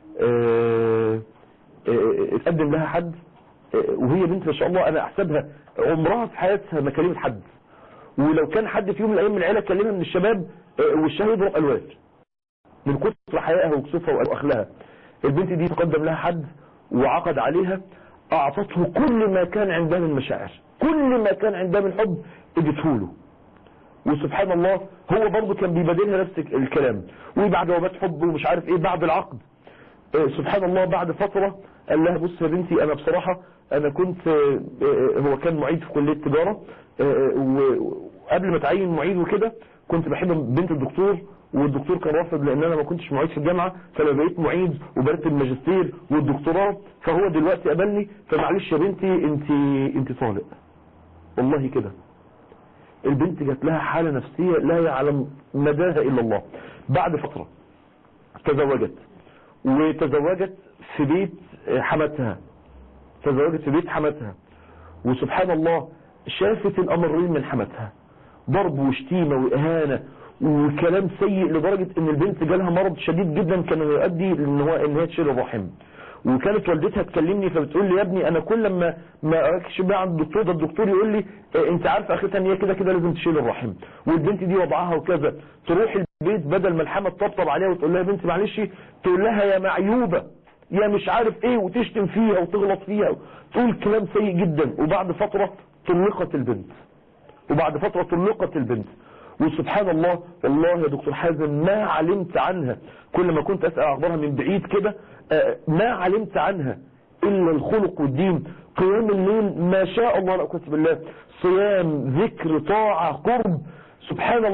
اتقدم لها حد وهي بنت ما شاء الله انا احسبها عمرها في حياتها ما كلمت حد ولو كان حد في يوم من الايام من العيله كلمها من الشباب والشهر يضرب الوان من كثر حيائها وكسوفها واخلاها البنت دي تقدم لها حد وعقد عليها اعطته كل ما كان عندها من مشاعر كل ما كان عندها من حب ادته له وسبحان الله هو برضه كان بيبادلها نفس الكلام وبعد وبات حب ومش عارف ايه بعد العقد سبحان الله بعد فترة قال لها بص يا بنتي انا بصراحة انا كنت هو كان معيد في كلية تجارة وقبل ما تعين معيد وكده كنت بحب بنت الدكتور والدكتور كان رافض لان انا ما كنتش معيد في الجامعة فلما بقيت معيد وبرت الماجستير والدكتوراه فهو دلوقتي قبلني فمعلش يا بنتي انت انت طالق والله كده البنت جات لها حالة نفسية لا يعلم مداها إلا الله بعد فترة تزوجت وتزوجت في بيت حماتها تزوجت في بيت حماتها وسبحان الله شافت الأمرين من حماتها ضرب وشتيمة وإهانة وكلام سيء لدرجة ان البنت جالها مرض شديد جدا كان يؤدي ان هو ان هي تشيل الرحم وكانت والدتها تكلمني فبتقول لي يا ابني انا كل ما ما اكشف بقى عند الدكتور ده الدكتور يقول لي اه انت عارف اخرتها ان هي كده كده لازم تشيل الرحم والبنت دي وضعها وكذا تروح البيت بدل ما الحما تطبطب عليها وتقول لها يا بنتي معلش تقول لها يا معيوبه يا مش عارف ايه وتشتم فيها وتغلط فيها تقول كلام سيء جدا وبعد فتره طلقت البنت وبعد فتره طلقت البنت وسبحان الله والله يا دكتور حازم ما علمت عنها كل ما كنت أسأل أخبارها من بعيد كده ما علمت عنها إلا الخلق والدين قيام الليل ما شاء الله لا قوة بالله صيام ذكر طاعة قرب سبحان الله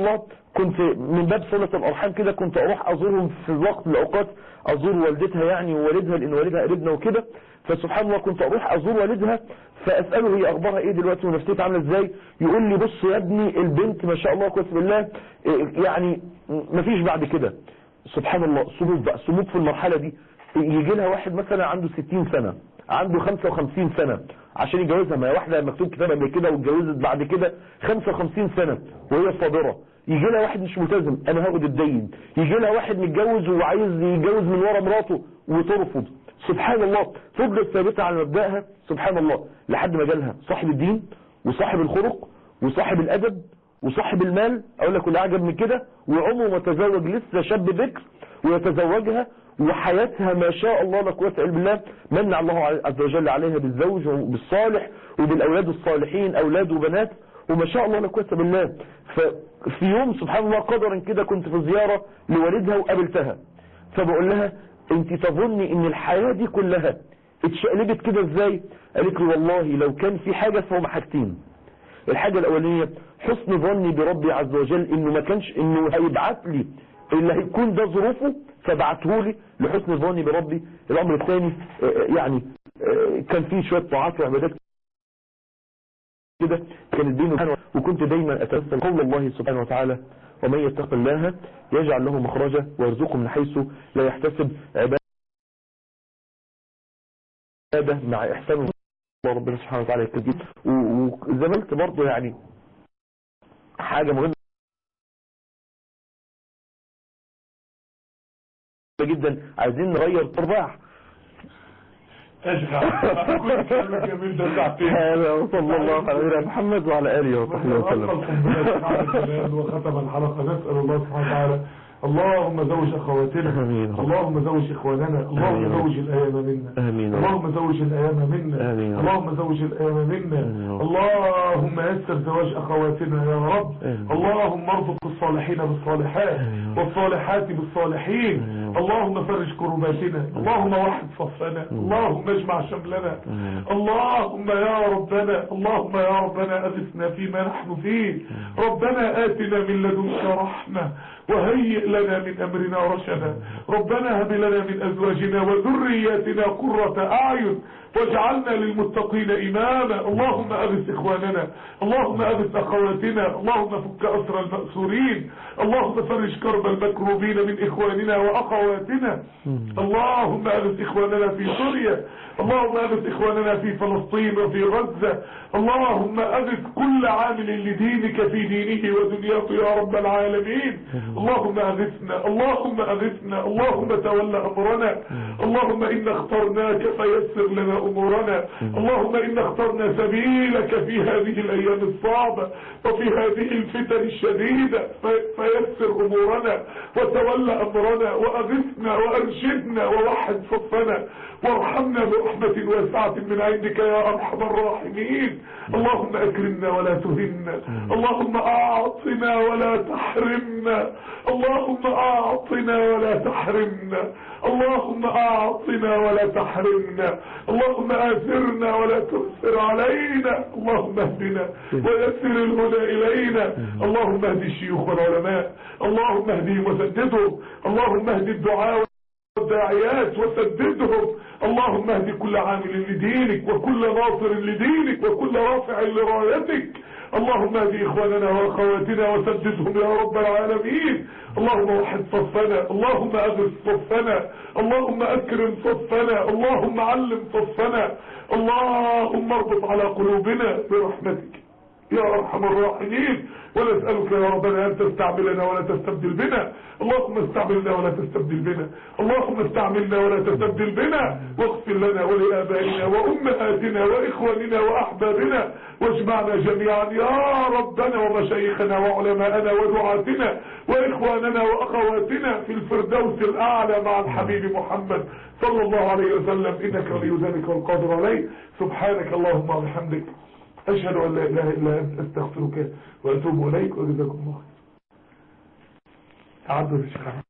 كنت من باب صلة الأرحام كده كنت أروح أزورهم في وقت من الأوقات أزور والدتها يعني ووالدها لأن والدها قريبنا وكده فسبحان الله كنت أروح أزور والدها فأسأله هي أخبارها إيه دلوقتي ونفسيتها عاملة إزاي يقول لي بص يا ابني البنت ما شاء الله كويس بالله إيه يعني مفيش بعد كده سبحان الله سلوك بقى سلوك في المرحلة دي يجي لها واحد مثلا عنده 60 سنة عنده 55 سنة عشان يجوزها ما هي واحدة مكتوب كتاب قبل كده واتجوزت بعد كده 55 سنة وهي صابرة يجي لها واحد مش ملتزم انا هاخد الدين يجي لها واحد متجوز وعايز يتجوز من ورا مراته وترفض سبحان الله فضلت ثابتة على مبدأها سبحان الله لحد ما جالها صاحب الدين وصاحب الخلق وصاحب الادب وصاحب المال اقول لك اللي اعجب من كده وعمره ما تزوج لسه شاب بكر ويتزوجها وحياتها ما شاء الله لا قوه الا بالله من الله عز وجل عليها بالزوج وبالصالح وبالاولاد الصالحين اولاد وبنات وما شاء الله لا قوه بالله ففي يوم سبحان الله قدرا كده كنت في زياره لوالدها وقابلتها فبقول لها انت تظني ان الحياه دي كلها اتشقلبت كده ازاي قالت لي والله لو كان في حاجه فهم حاجتين الحاجة الأولانية حسن ظني بربي عز وجل إنه ما كانش إنه هيبعت لي اللي هيكون ده ظروفه فبعته لي لحسن ظني بربي الأمر الثاني يعني كان فيه شوية طاعات وعبادات كده كانت بينه وكنت دايما أتمثل قول الله سبحانه وتعالى ومن يتق الله يجعل له مخرجا ويرزقه من حيث لا يحتسب عبادة مع إحسانه الله ربنا سبحانه وتعالى يكتب وزي ما قلت برضه يعني حاجة مهمة جدا عايزين نغير طباع وصلى الله على نبينا محمد وعلى اله وصحبه وسلم وختم الحلقه نسال الله سبحانه وتعالى اللهم زوج اخواتنا آمين. اللهم زوج اخواننا اللهم آمين. زوج الايام منا آمين. اللهم زوج الايام منا آمين. اللهم زوج الايام منا آمين. اللهم يسر زواج اخواتنا يا رب آمين. اللهم ارزق الصالحين بالصالحات آمين. والصالحات بالصالحين آمين. اللهم فرج كرباتنا اللهم وحد صفنا اللهم اجمع شملنا آمين. اللهم يا ربنا اللهم يا ربنا أغثنا فيما نحن فيه ربنا آتنا من لدنك رحمة وهيئ لنا من أمرنا رشدا ربنا هب لنا من أزواجنا وذرياتنا قرة أعين واجعلنا للمتقين إماما اللهم أغث إخواننا اللهم أغث أخواتنا اللهم فك أسر المأسورين اللهم فرج كرب المكروبين من إخواننا وأخواتنا اللهم أغث إخواننا في سوريا اللهم أغث إخواننا في فلسطين وفي غزة اللهم أغث كل عامل لدينك في دينه ودنياه يا رب العالمين اللهم أغثنا اللهم أغثنا اللهم تولى أمرنا اللهم إنا اخترناك فيسر لنا أمورنا اللهم إنا اخترنا سبيلك في هذه الأيام الصعبة وفي هذه الفتن الشديدة في- فيسر أمورنا وتولى أمرنا وأغثنا وأرشدنا ووحد صفنا وارحمنا برحمة واسعة من عندك يا أرحم الراحمين اللهم أكرمنا ولا تهنا اللهم أعطنا ولا تحرمنا اللهم أعطنا ولا تحرمنا اللهم أعطنا ولا تحرمنا اللهم آثرنا ولا تؤثر علينا اللهم اهدنا ويسر الهدى إلينا اللهم اهد الشيوخ والعلماء اللهم اهدهم وسددهم اللهم اهد الدعاء والداعيات وسددهم اللهم اهد كل عامل لدينك وكل ناصر لدينك وكل رافع لرايتك اللهم اهد اخواننا واخواتنا وسددهم يا رب العالمين اللهم وحد صفنا اللهم اغث صفنا اللهم اكرم صفنا اللهم علم صفنا اللهم اربط على قلوبنا برحمتك يا ارحم الراحمين ونسألك يا ربنا أن تستعملنا ولا تستبدل بنا اللهم استعملنا ولا تستبدل بنا اللهم استعملنا ولا تستبدل بنا واغفر لنا ولآبائنا وأمهاتنا وإخواننا وأحبابنا واجمعنا جميعا يا ربنا ومشايخنا وعلماءنا ودعاتنا وإخواننا وأخواتنا في الفردوس الأعلى مع الحبيب محمد صلى الله عليه وسلم إنك ولي ذلك والقادر عليه سبحانك اللهم وبحمدك أشهد أن لا إله إلا أنت أستغفرك وأتوب إليك وجزاكم الله خير تعدوا يا شيخ أحمد